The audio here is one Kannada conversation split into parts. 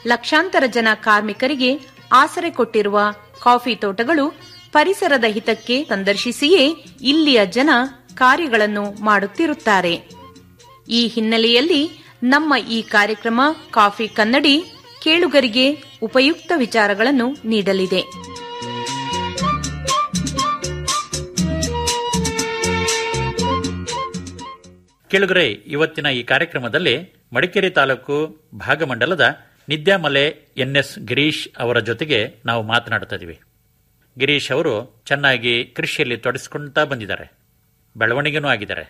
ಲಕ್ಷಾಂತರ ಜನ ಕಾರ್ಮಿಕರಿಗೆ ಆಸರೆ ಕೊಟ್ಟಿರುವ ಕಾಫಿ ತೋಟಗಳು ಪರಿಸರದ ಹಿತಕ್ಕೆ ಸಂದರ್ಶಿಸಿಯೇ ಇಲ್ಲಿಯ ಜನ ಕಾರ್ಯಗಳನ್ನು ಮಾಡುತ್ತಿರುತ್ತಾರೆ ಈ ಹಿನ್ನೆಲೆಯಲ್ಲಿ ನಮ್ಮ ಈ ಕಾರ್ಯಕ್ರಮ ಕಾಫಿ ಕನ್ನಡಿ ಕೇಳುಗರಿಗೆ ಉಪಯುಕ್ತ ವಿಚಾರಗಳನ್ನು ನೀಡಲಿದೆ ಕೇಳುಗರೆ ಇವತ್ತಿನ ಈ ಕಾರ್ಯಕ್ರಮದಲ್ಲಿ ಮಡಿಕೇರಿ ತಾಲೂಕು ಭಾಗಮಂಡಲದ ನಿದ್ಯಾಮಲೆ ಎನ್ಎಸ್ ಗಿರೀಶ್ ಅವರ ಜೊತೆಗೆ ನಾವು ಮಾತನಾಡ್ತಾ ಇದೀವಿ ಗಿರೀಶ್ ಅವರು ಚೆನ್ನಾಗಿ ಕೃಷಿಯಲ್ಲಿ ತೊಡಗಿಸಿಕೊಳ್ತಾ ಬಂದಿದ್ದಾರೆ ಬೆಳವಣಿಗೆನೂ ಆಗಿದ್ದಾರೆ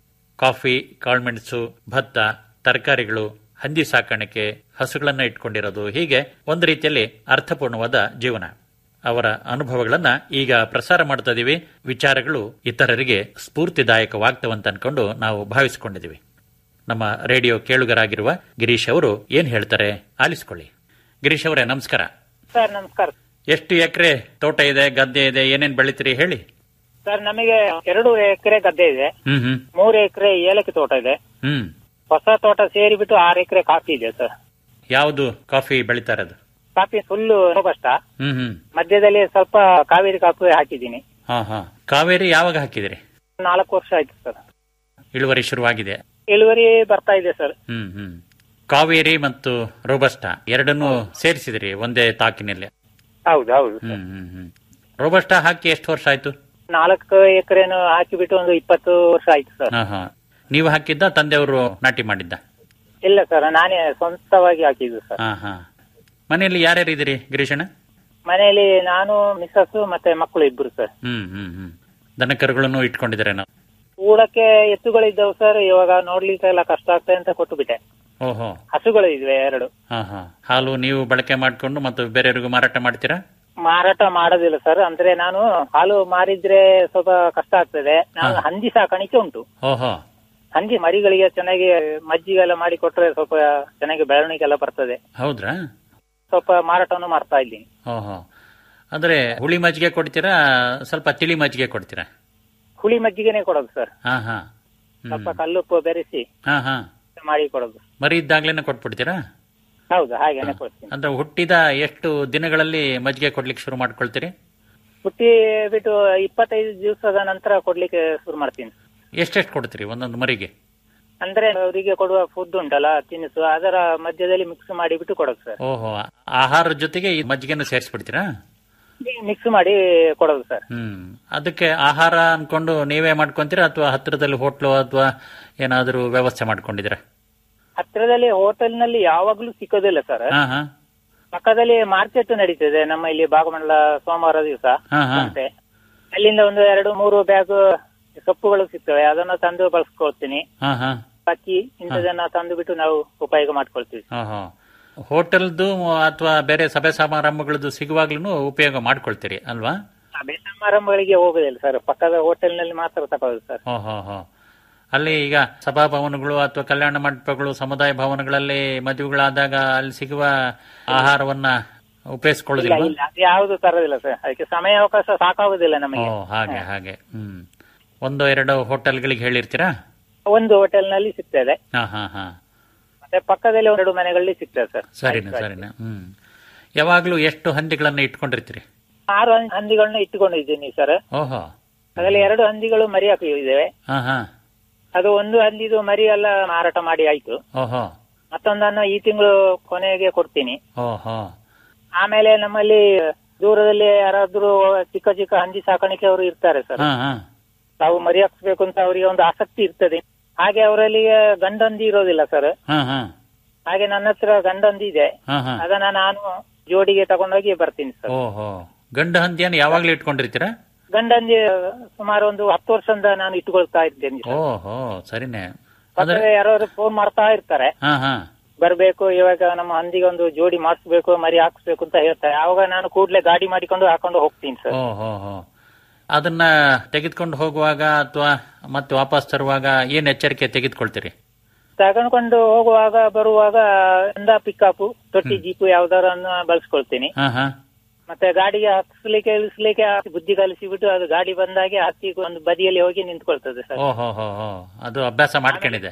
ಕಾಫಿ ಕಾಳುಮೆಣಸು ಭತ್ತ ತರಕಾರಿಗಳು ಹಂದಿ ಸಾಕಾಣಿಕೆ ಹಸುಗಳನ್ನ ಇಟ್ಕೊಂಡಿರೋದು ಹೀಗೆ ಒಂದು ರೀತಿಯಲ್ಲಿ ಅರ್ಥಪೂರ್ಣವಾದ ಜೀವನ ಅವರ ಅನುಭವಗಳನ್ನ ಈಗ ಪ್ರಸಾರ ಮಾಡ್ತಾ ಇದೀವಿ ವಿಚಾರಗಳು ಇತರರಿಗೆ ಸ್ಫೂರ್ತಿದಾಯಕವಾಗ್ತವಂತ ಅನ್ಕೊಂಡು ನಾವು ಭಾವಿಸಿಕೊಂಡಿದ್ದೀವಿ ನಮ್ಮ ರೇಡಿಯೋ ಕೇಳುಗರಾಗಿರುವ ಗಿರೀಶ್ ಅವರು ಏನ್ ಹೇಳ್ತಾರೆ ಆಲಿಸ್ಕೊಳ್ಳಿ ಗಿರೀಶ್ ಅವರೇ ನಮಸ್ಕಾರ ಸರ್ ನಮಸ್ಕಾರ ಎಷ್ಟು ಎಕರೆ ತೋಟ ಇದೆ ಗದ್ದೆ ಇದೆ ಏನೇನ್ ಬೆಳಿತೀರಿ ಹೇಳಿ ಸರ್ ನಮಗೆ ಎರಡು ಎಕರೆ ಗದ್ದೆ ಇದೆ ಹ್ಮ್ ಹ್ಮ್ ಮೂರು ಎಕರೆ ಏಲಕ್ಕಿ ತೋಟ ಇದೆ ಹ್ಮ್ ಹೊಸ ತೋಟ ಸೇರಿಬಿಟ್ಟು ಆರು ಎಕರೆ ಕಾಫಿ ಇದೆ ಸರ್ ಯಾವುದು ಕಾಫಿ ಬೆಳಿತಾ ಇರೋದು ಕಾಫಿ ಫುಲ್ ರೋಬಸ್ಟ ಹ್ಮ್ ಹ್ಮ್ ಮಧ್ಯದಲ್ಲಿ ಸ್ವಲ್ಪ ಕಾವೇರಿ ಕಾಫಿ ಹಾಕಿದ್ದೀನಿ ಹಾ ಹಾ ಕಾವೇರಿ ಯಾವಾಗ ಹಾಕಿದಿರಿ ನಾಲ್ಕು ವರ್ಷ ಆಯ್ತು ಸರ್ ಇಳುವರಿ ಶುರುವಾಗಿದೆ ಇಳುವರಿ ಬರ್ತಾ ಇದೆ ಸರ್ ಹ್ಮ್ ಹ್ಮ್ ಕಾವೇರಿ ಮತ್ತು ರೋಬಸ್ಟ ಎರಡನ್ನೂ ಸೇರಿಸಿದಿರಿ ಒಂದೇ ತಾಕಿನಲ್ಲಿ ಹೌದು ಹೌದು ಹ್ಮ್ ಹ್ಮ್ ಹ್ಮ್ ರೋಬಸ್ಟ ಹಾಕಿ ಎಷ್ಟು ವರ್ಷ ಆಯ್ತು ನಾಲ್ಕು ಎಕರೆನು ಹಾಕಿಬಿಟ್ಟು ಒಂದು ಇಪ್ಪತ್ತು ವರ್ಷ ಆಯ್ತು ಸರ್ ಹಾ ಹಾ ನೀವು ಹಾಕಿದ್ದ ತಂದೆಯವರು ನಾಟಿ ಮಾಡಿದ್ದ ಇಲ್ಲ ಸರ್ ನಾನೇ ಸ್ವಂತವಾಗಿ ಹಾಕಿದ್ದು ಸರ್ ಹಾ ಹಾ ಮನೆಯಲ್ಲಿ ಯಾರ್ಯಾರು ಇದ್ದೀರಿ ಗಿರೀಶಣ್ಣ ಮನೆಯಲ್ಲಿ ನಾನು ಮಿಸ್ಸಸ್ ಮತ್ತೆ ಮಕ್ಕಳು ಇಬ್ರು ಸರ್ ಹ್ಮ್ ಹ್ಮ್ ಹ್ಮ್ ದನ ಕರುಗಳನ್ನು ಇಟ್ಕೊಂಡಿದ್ದಾರೆ ನಾವು ಊಳಕ್ಕೆ ಎತ್ತುಗಳಿದ್ದವು ಸರ್ ಇವಾಗ ನೋಡ್ಲಿಕ್ಕೆ ಎಲ್ಲ ಕಷ್ಟ ಆಗ್ತದೆ ಅಂತ ಕೊಟ್ಟು ಬಿಟ್ಟೆ ಓಹೋ ಹಸುಗಳು ಇದ್ವೆ ಎರಡು ಹಾ ಹಾ ಹಾಲು ನೀವು ಬಳಕೆ ಮಾಡ್ಕೊಂಡು ಮತ್ತು ಬೇರೆಯವರಿಗೂ ಮಾರಾಟ ಮಾಡ್ತೀರಾ ಮಾರಾಟ ಮಾಡೋದಿಲ್ಲ ಸರ್ ಅಂದ್ರೆ ನಾನು ಹಾಲು ಮಾರಿದ್ರೆ ಸ್ವಲ್ಪ ಕಷ್ಟ ಆಗ್ತದೆ ನಾನು ಹಾ. ಹಂದಿ ಸಾಕಾಣಿಕೆ ಉಂಟು ಓಹೋ ಹಂದಿ ಮರಿಗಳಿಗೆ ಚೆನ್ನಾಗಿ ಮಜ್ಜಿಗೆಲ್ಲ ಮಾಡಿ ಕೊಟ್ರೆ ಸ್ವಲ್ಪ ಚೆನ್ನಾಗಿ ಬೆಳವಣಿಗೆ ಎಲ್ಲ ಬರ್ತದೆ ಹೌದ್ರಾ ಸ್ವಲ್ಪ ಮಾರಾಟವನ್ನು ಮಾಡ್ತಾ ಇದ್ದೀನಿ ಓಹೋ ಅಂದ್ರೆ ಹುಳಿ ಮಜ್ಜಿಗೆ ಕೊಡ್ತೀರಾ ಸ್ವಲ್ಪ ತಿಳಿ ಮಜ್ಜಿಗೆ ಕೊಡ್ತೀರಾ ಹುಳಿ ಮಜ್ಜಿಗೆನೆ ಕೊಡೋದು ಸರ್ ಹಾ ಹಾ ಸ್ವಲ್ಪ ಕಲ್ಲುಪ್ಪು ಬೆರೆಸಿ ಹಾ ಹಾ ಮಾಡಿ ಕೊಡೋದು ಮರಿ ಇದ್ದಾಗ್ಲೇನೆ ಕೊಟ್ಬಿಡ್ತೀರಾ ಹೌದು ಹಾಗೇನೆ ಕೊಡ್ತೀನಿ ಅಂದ್ರೆ ಹುಟ್ಟಿದ ಎಷ್ಟು ದಿನಗಳಲ್ಲಿ ಮಜ್ಜಿಗೆ ಕೊಡ್ಲಿಕ್ಕೆ ಶುರು ಮಾಡ್ಕೊಳ್ತೀರಿ ಹುಟ್ಟಿ ಬಿಟ್ಟು ಇಪ್ಪತ್ತೈದು ದಿವಸದ ನಂತರ ಕೊಡ್ಲಿಕ್ಕೆ ಶುರು ಮಾಡ್ತೀನಿ ಎಷ್ಟೆಷ್ಟು ಕೊಡ್ತೀರಿ ಒಂದೊಂದು ಮರಿಗೆ ಅಂದ್ರೆ ಅವರಿಗೆ ಕೊಡುವ ಫುಡ್ ಉಂಟಲ್ಲ ತಿನಿಸು ಅದರ ಮಧ್ಯದಲ್ಲಿ ಮಿಕ್ಸ್ ಮಾಡಿಬಿಟ್ಟು ಕೊಡೋದು ಸರ್ ಓಹೋ ಆಹಾರದ ಜೊತೆಗೆ ಈ ಮಜ್ಜಿಗೆನ ಸೇರಿಸ್ಬಿಡ್ತೀರಾ ಮಿಕ್ಸ್ ಮಾಡಿ ಕೊಡೋದು ಸರ್ ಹ್ಮ್ ಅದಕ್ಕೆ ಆಹಾರ ಅನ್ಕೊಂಡು ನೀವೇ ಮಾಡ್ಕೊಂತೀರಾ ಅಥವಾ ಹತ್ತಿರದಲ್ಲಿ ಹೋಟ್ಲು ಅಥವಾ ಏನಾದರೂ ವ್ಯವಸ್ಥೆ ಮಾಡ್ಕೊಂಡಿದ್ದೀರಾ ಹತ್ತಿರದಲ್ಲಿ ಹೋಟೆಲ್ ನಲ್ಲಿ ಯಾವಾಗ್ಲೂ ಸಿಕ್ಕೋದಿಲ್ಲ ಸರ್ ಹಾ ಹಾ ಪಕ್ಕದಲ್ಲಿ ಮಾರ್ಕೆಟ್ ನಡೀತದೆ ನಮ್ಮ ಇಲ್ಲಿ ಭಾಗಮಂಡಲ ಸೋಮವಾರ ದಿವಸ ಹಾ ಹಾ ಸಂತೆ ಅಲ್ಲಿಂದ ಒಂದು ಎರಡು ಮೂರು ಬ್ಯಾಗ್ ಸೊಪ್ಪುಗಳು ಸಿಗ್ತವೆ ಅದನ್ನು ತಂದು ಬಳಸ್ಕೊಳ್ತೀನಿ ಹಾ ಹಾ ಅಕ್ಕಿ ಇಂಥದನ್ನ ತಂದು ಬಿಟ್ಟು ನಾವು ಉಪಯೋಗ ಮಾಡ್ಕೊಳ್ತೀವಿ ಹಾ ಹಾ ಹೋಟೆಲ್ದು ಅಥವಾ ಬೇರೆ ಸಭೆ ಸಮಾರಂಭಗಳದ್ದು ಸಿಗುವಾಗ್ಲೂ ಉಪಯೋಗ ಮಾಡ್ಕೊಳ್ತೀರಿ ಅಲ್ವಾ ಸಭೆ ಸಮಾರಂಭಗಳಿಗೆ ಹೋಗುದಿಲ್ಲ ಸರ್ ಪಕ್ಕದ ಹೋಟೆಲ್ ನಲ್ಲಿ ಮಾತ್ರ ತಗೊಳ್ಳೋದು ಸರ್ ಹೋ ಹೋ ಹೋ ಅಲ್ಲಿ ಈಗ ಸಭಾಭವನಗಳು ಅಥವಾ ಕಲ್ಯಾಣ ಮಂಟಪಗಳು ಸಮುದಾಯ ಭವನಗಳಲ್ಲಿ ಮದುವೆಗಳಾದಾಗ ಅಲ್ಲಿ ಸಿಗುವ ಆಹಾರವನ್ನ ಇಲ್ಲ ಉಪಯೋಗಿಸ್ಕೊಳ್ಳೋದಿಲ್ಲ ಇಲ್ಲ ಅದು ಯಾವುದು ತರೋದಿಲ್ಲ ಸರ್ ಅದಕ್ಕೆ ಸಮಯ ಅವಕಾಶ ಸಾಕಾಗುದಿಲ್ಲ ಓ ನಮಗೆ ಹಾಗೆ ಹಾಗೆ ಹ್ಮ್ ಒಂದು ಎರಡು ಹೋಟೆಲ್ಗಳಿಗೆ ಹೇಳಿರ್ತೀರಾ ಒಂದು ಹೋಟೆಲ್ ನಲ್ಲಿ ಸಿಗ್ತದೆ ಹಾ ಹಾ ಹಾ ಮತ್ತೆ ಪಕ್ಕದಲ್ಲಿ ಒಂದೆರಡು ಮನೆಗಳಲ್ಲಿ ಸಿಗ್ತದೆ ಸರ್ ಸರಿನಾ ಸರಿನಾ ಹ್ಮ್ ಯಾವಾಗ್ಲೂ ಎಷ್ಟು ಹಂದಿಗಳನ್ನ ಇಟ್ಕೊಂಡಿರ್ತೀರಿ ಆರು ಹಂ- ಹಂದಿಗಳನ್ನ ಇಟ್ಟುಕೊಂಡಿದ್ದೀನಿ ಸರ್ ಓಹೋ ಅದರಲ್ಲಿ ಎರಡು ಹಂದಿಗಳು ಮರಿ ಹಾಕಿದ್ದೇವೆ ಹಾ ಹಾ ಅದು ಒಂದು ಹಂದಿದು ಮರಿ ಎಲ್ಲ ಮಾರಾಟ ಮಾಡಿ ಆಯ್ತು ಓಹೋ ಮತ್ತೊಂದನ್ನು ಈ ತಿಂಗಳು ಕೊನೆಗೆ ಕೊಡ್ತೀನಿ ಓಹೋ ಆಮೇಲೆ ನಮ್ಮಲ್ಲಿ ದೂರದಲ್ಲಿ ಯಾರಾದ್ರೂ ಚಿಕ್ಕ ಚಿಕ್ಕ ಹಂದಿ ಸಾಕಾಣಿಕೆ ಅವರು ಇರ್ತಾರೆ ಸರ್ ಹಾ ಹಾ ತಾವು ಮರಿ ಹಾಕ್ಸ್ಬೇಕು ಅಂತ ಅವರಿಗೆ ಒಂದು ಆಸಕ್ತಿ ಇರ್ತದೆ ಹಾಗೆ ಅವರಲ್ಲಿ ಗಂಡಂದಿ ಇರೋದಿಲ್ಲ ಸರ್ ಹಾ ಹಾ ಹಾಗೆ ನನ್ನ ಹತ್ರ ಗಂಡಂದಿ ಇದೆ ಹಾ ಹಾ ಅದನ್ನ ನಾನು ಜೋಡಿಗೆ ತಗೊಂಡೋಗಿ ಬರ್ತೀನಿ ಸರ್ ಓಹೋ ಗಂಡು ಹಂದಿಯನ್ನು ಯಾವಾಗ್ಲೂ ಇಟ್ಕೊಂಡಿರ್ತೀರಾ ಗಂಡಂದಿ ಸುಮಾರು ಒಂದು ಹತ್ತು ವರ್ಷದಿಂದ ನಾನು ಇಟ್ಟುಕೊಳ್ತಾ ಇದ್ದೇನೆ ಸರ್. ಓಹೋ ಸರಿನೇ ಮತ್ತೆ ಯಾರು ಫೋನ್ ಮಾಡ್ತಾ ಇರ್ತಾರೆ ಹಾ ಹಾ ಬರ್ಬೇಕು ಇವಾಗ ನಮ್ಮ ಹಂದಿಗೆ ಒಂದು ಜೋಡಿ ಮಾಡಿಸ್ಬೇಕು ಮರಿ ಹಾಕ್ಸ್ಬೇಕು ಅಂತ ಹೇಳ್ತಾರೆ ಆವಾಗ ನಾನು ಕೂಡ್ಲೆ ಗಾಡಿ ಮಾಡಿಕೊಂಡು ಹಾಕೊಂಡು ಹೋಗ್ತೀನಿ ಸರ್ ಓಹೋ ಹೋ ಅದನ್ನ ತೆಗೆದುಕೊಂಡು ಹೋಗುವಾಗ ಅಥವಾ ಮತ್ತೆ ವಾಪಸ್ ತರುವಾಗ ಏನ್ ಎಚ್ಚರಿಕೆ ತೆಗೆದುಕೊಳ್ತೀರಿ ತಗೊಂಡ್ಕೊಂಡು ಹೋಗುವಾಗ ಬರುವಾಗ ಒಂದ ಪಿಕಪ್ ತೊಟ್ಟಿ ಜೀಪು ಯಾವ್ದಾರನ್ನ ಬಳಸ್ಕೊಳ್ತೀನಿ ಹಾ ಹಾ ಮತ್ತೆ ಗಾಡಿಗೆ ಹತ್ತಿಸ್ಲಿಕ್ಕೆ ಇಳಿಸ್ಲಿಕ್ಕೆ ಬುದ್ಧಿ ಕಲಿಸಿಬಿಟ್ಟು ಅದು ಗಾಡಿ ಬಂದಾಗೆ ಹತ್ತಿ ಒಂದು ಬದಿಯಲ್ಲಿ ಹೋಗಿ ನಿಂತ್ಕೊಳ್ತದೆ ಸರ್ ಓಹೋ ಹೋ ಹೋ ಅದು ಅಭ್ಯಾಸ ಮಾಡ್ಕೊಂಡಿದೆ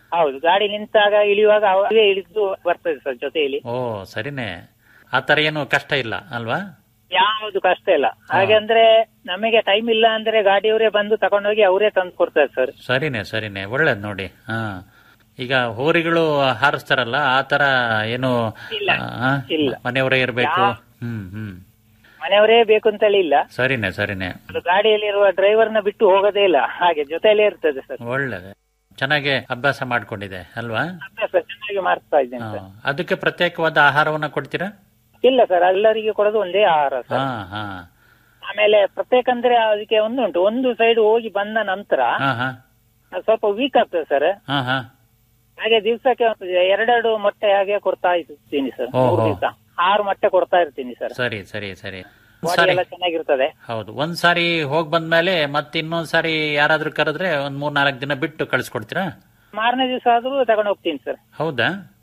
ಹೌದು ಗಾಡಿ ನಿಂತಾಗ ಇಳಿಯುವಾಗ ಅವೇ ಇಳಿದು ಬರ್ತದೆ ಸರ್ ಜೊತೆಯಲ್ಲಿ ಓ ಸರಿನೇ ಆ ತರ ಏನು ಕಷ್ಟ ಇಲ್ಲ ಅಲ್ವಾ ಯಾವುದು ಕಷ್ಟ ಇಲ್ಲ ಹಾಗೆ ಅಂದ್ರೆ ನಮಗೆ ಟೈಮ್ ಇಲ್ಲ ಅಂದ್ರೆ ಗಾಡಿಯವರೇ ಬಂದು ತಗೊಂಡೋಗಿ ಅವರೇ ತಂದು ಕೊಡ್ತಾರೆ ಸರ್ ಸರಿನೇ ಸರಿನೇ ಒಳ್ಳೇದ್ ನೋಡಿ ಹಾ ಈಗ ಹೋರಿಗಳು ಹಾರಿಸ್ತಾರಲ್ಲ ಆ ತರ ಏನು ಇಲ್ಲ. ಆ, ಇಲ್ಲ. ಮನೆಯವರೇ ಇರಬೇಕು ಯಾ- ಹ್ಮ್ ಹ್ಮ್ ಮನೆಯವರೇ ಬೇಕು ಅಂತೇಳಿ ಇಲ್ಲ ಸರಿನೇ ಸರಿನೇ ಅದು ಗಾಡಿಯಲ್ಲಿರುವ ಡ್ರೈವರ್ನ ಬಿಟ್ಟು ಹೋಗೋದೇ ಇಲ್ಲ ಹಾಗೆ ಜೊತೆಯಲ್ಲೇ ಇರ್ತದೆ ಸರ್ ಒಳ್ಳೇದು ಚೆನ್ನಾಗಿ ಅಭ್ಯಾಸ ಮಾಡ್ಕೊಂಡಿದೆ ಅಲ್ವಾ ಅಭ್ಯಾಸ ಚೆನ್ನಾಗಿ ಮಾಡ್ತಾ ಇದ್ದೇನೆ ಹಾ. ಸರ್ ಅದಕ್ಕೆ ಪ್ರತ್ಯೇಕವಾದ ಆಹಾರವನ್ನ ಕೊಡ್ತೀರಾ ಇಲ್ಲ ಸರ್ ಎಲ್ಲರಿಗೆ ಕೊಡೋದು ಒಂದೇ ಆಹಾರ ಹಾ ಸರ್ ಹಾ ಆಮೇಲೆ ಪ್ರತ್ಯೇಕ ಅಂದ್ರೆ ಅದಕ್ಕೆ ಒಂದು ಉಂಟು ಒಂದು ಸೈಡ್ ಹೋಗಿ ಬಂದ ನಂತರ ಹಾ ಹಾ ಅದು ಸ್ವಲ್ಪ ವೀಕ್ ಆಗ್ತದೆ ಸರ್ ಹಾ ಹಾ ಹಾಗೆ ದಿವಸಕ್ಕೆ ಎರಡೆರಡು ಮೊಟ್ಟೆ ಹಾಗೆ ಕೊಡ್ತಾ ಇರ್ತೀನಿ ಸರ್ ಓಹೋ. ಮೂರು ದಿವಸ ಆರು ಮೊಟ್ಟೆ ಕೊಡ್ತಾ ಇರ್ತೀನಿ ಸರ್ ಸರಿ ಸರಿ ಸರಿ ಬಾಡಿ ಸರಿ ಎಲ್ಲ ಚೆನ್ನಾಗಿರ್ತದೆ ಹೌದು ಒಂದ್ ಸಾರಿ ಹೋಗ್ ಬಂದ್ಮೇಲೆ ಮತ್ತೆ ಇನ್ನೊಂದ್ ಸಾರಿ ಯಾರಾದ್ರೂ ಕರೆದ್ರೆ ಒಂದ್ ಮೂರ್ ನಾಲ್ಕು ದಿನ ಬಿಟ್ಟು ಕಳ್ಸಿಕೊಡ್ತೀರಾ ಮಾರನೇ ದಿವಸ ಆದ್ರೂ ತಗೊಂಡು ಹೋಗ್ತೀನಿ ಸರ್ ಹೌದಾ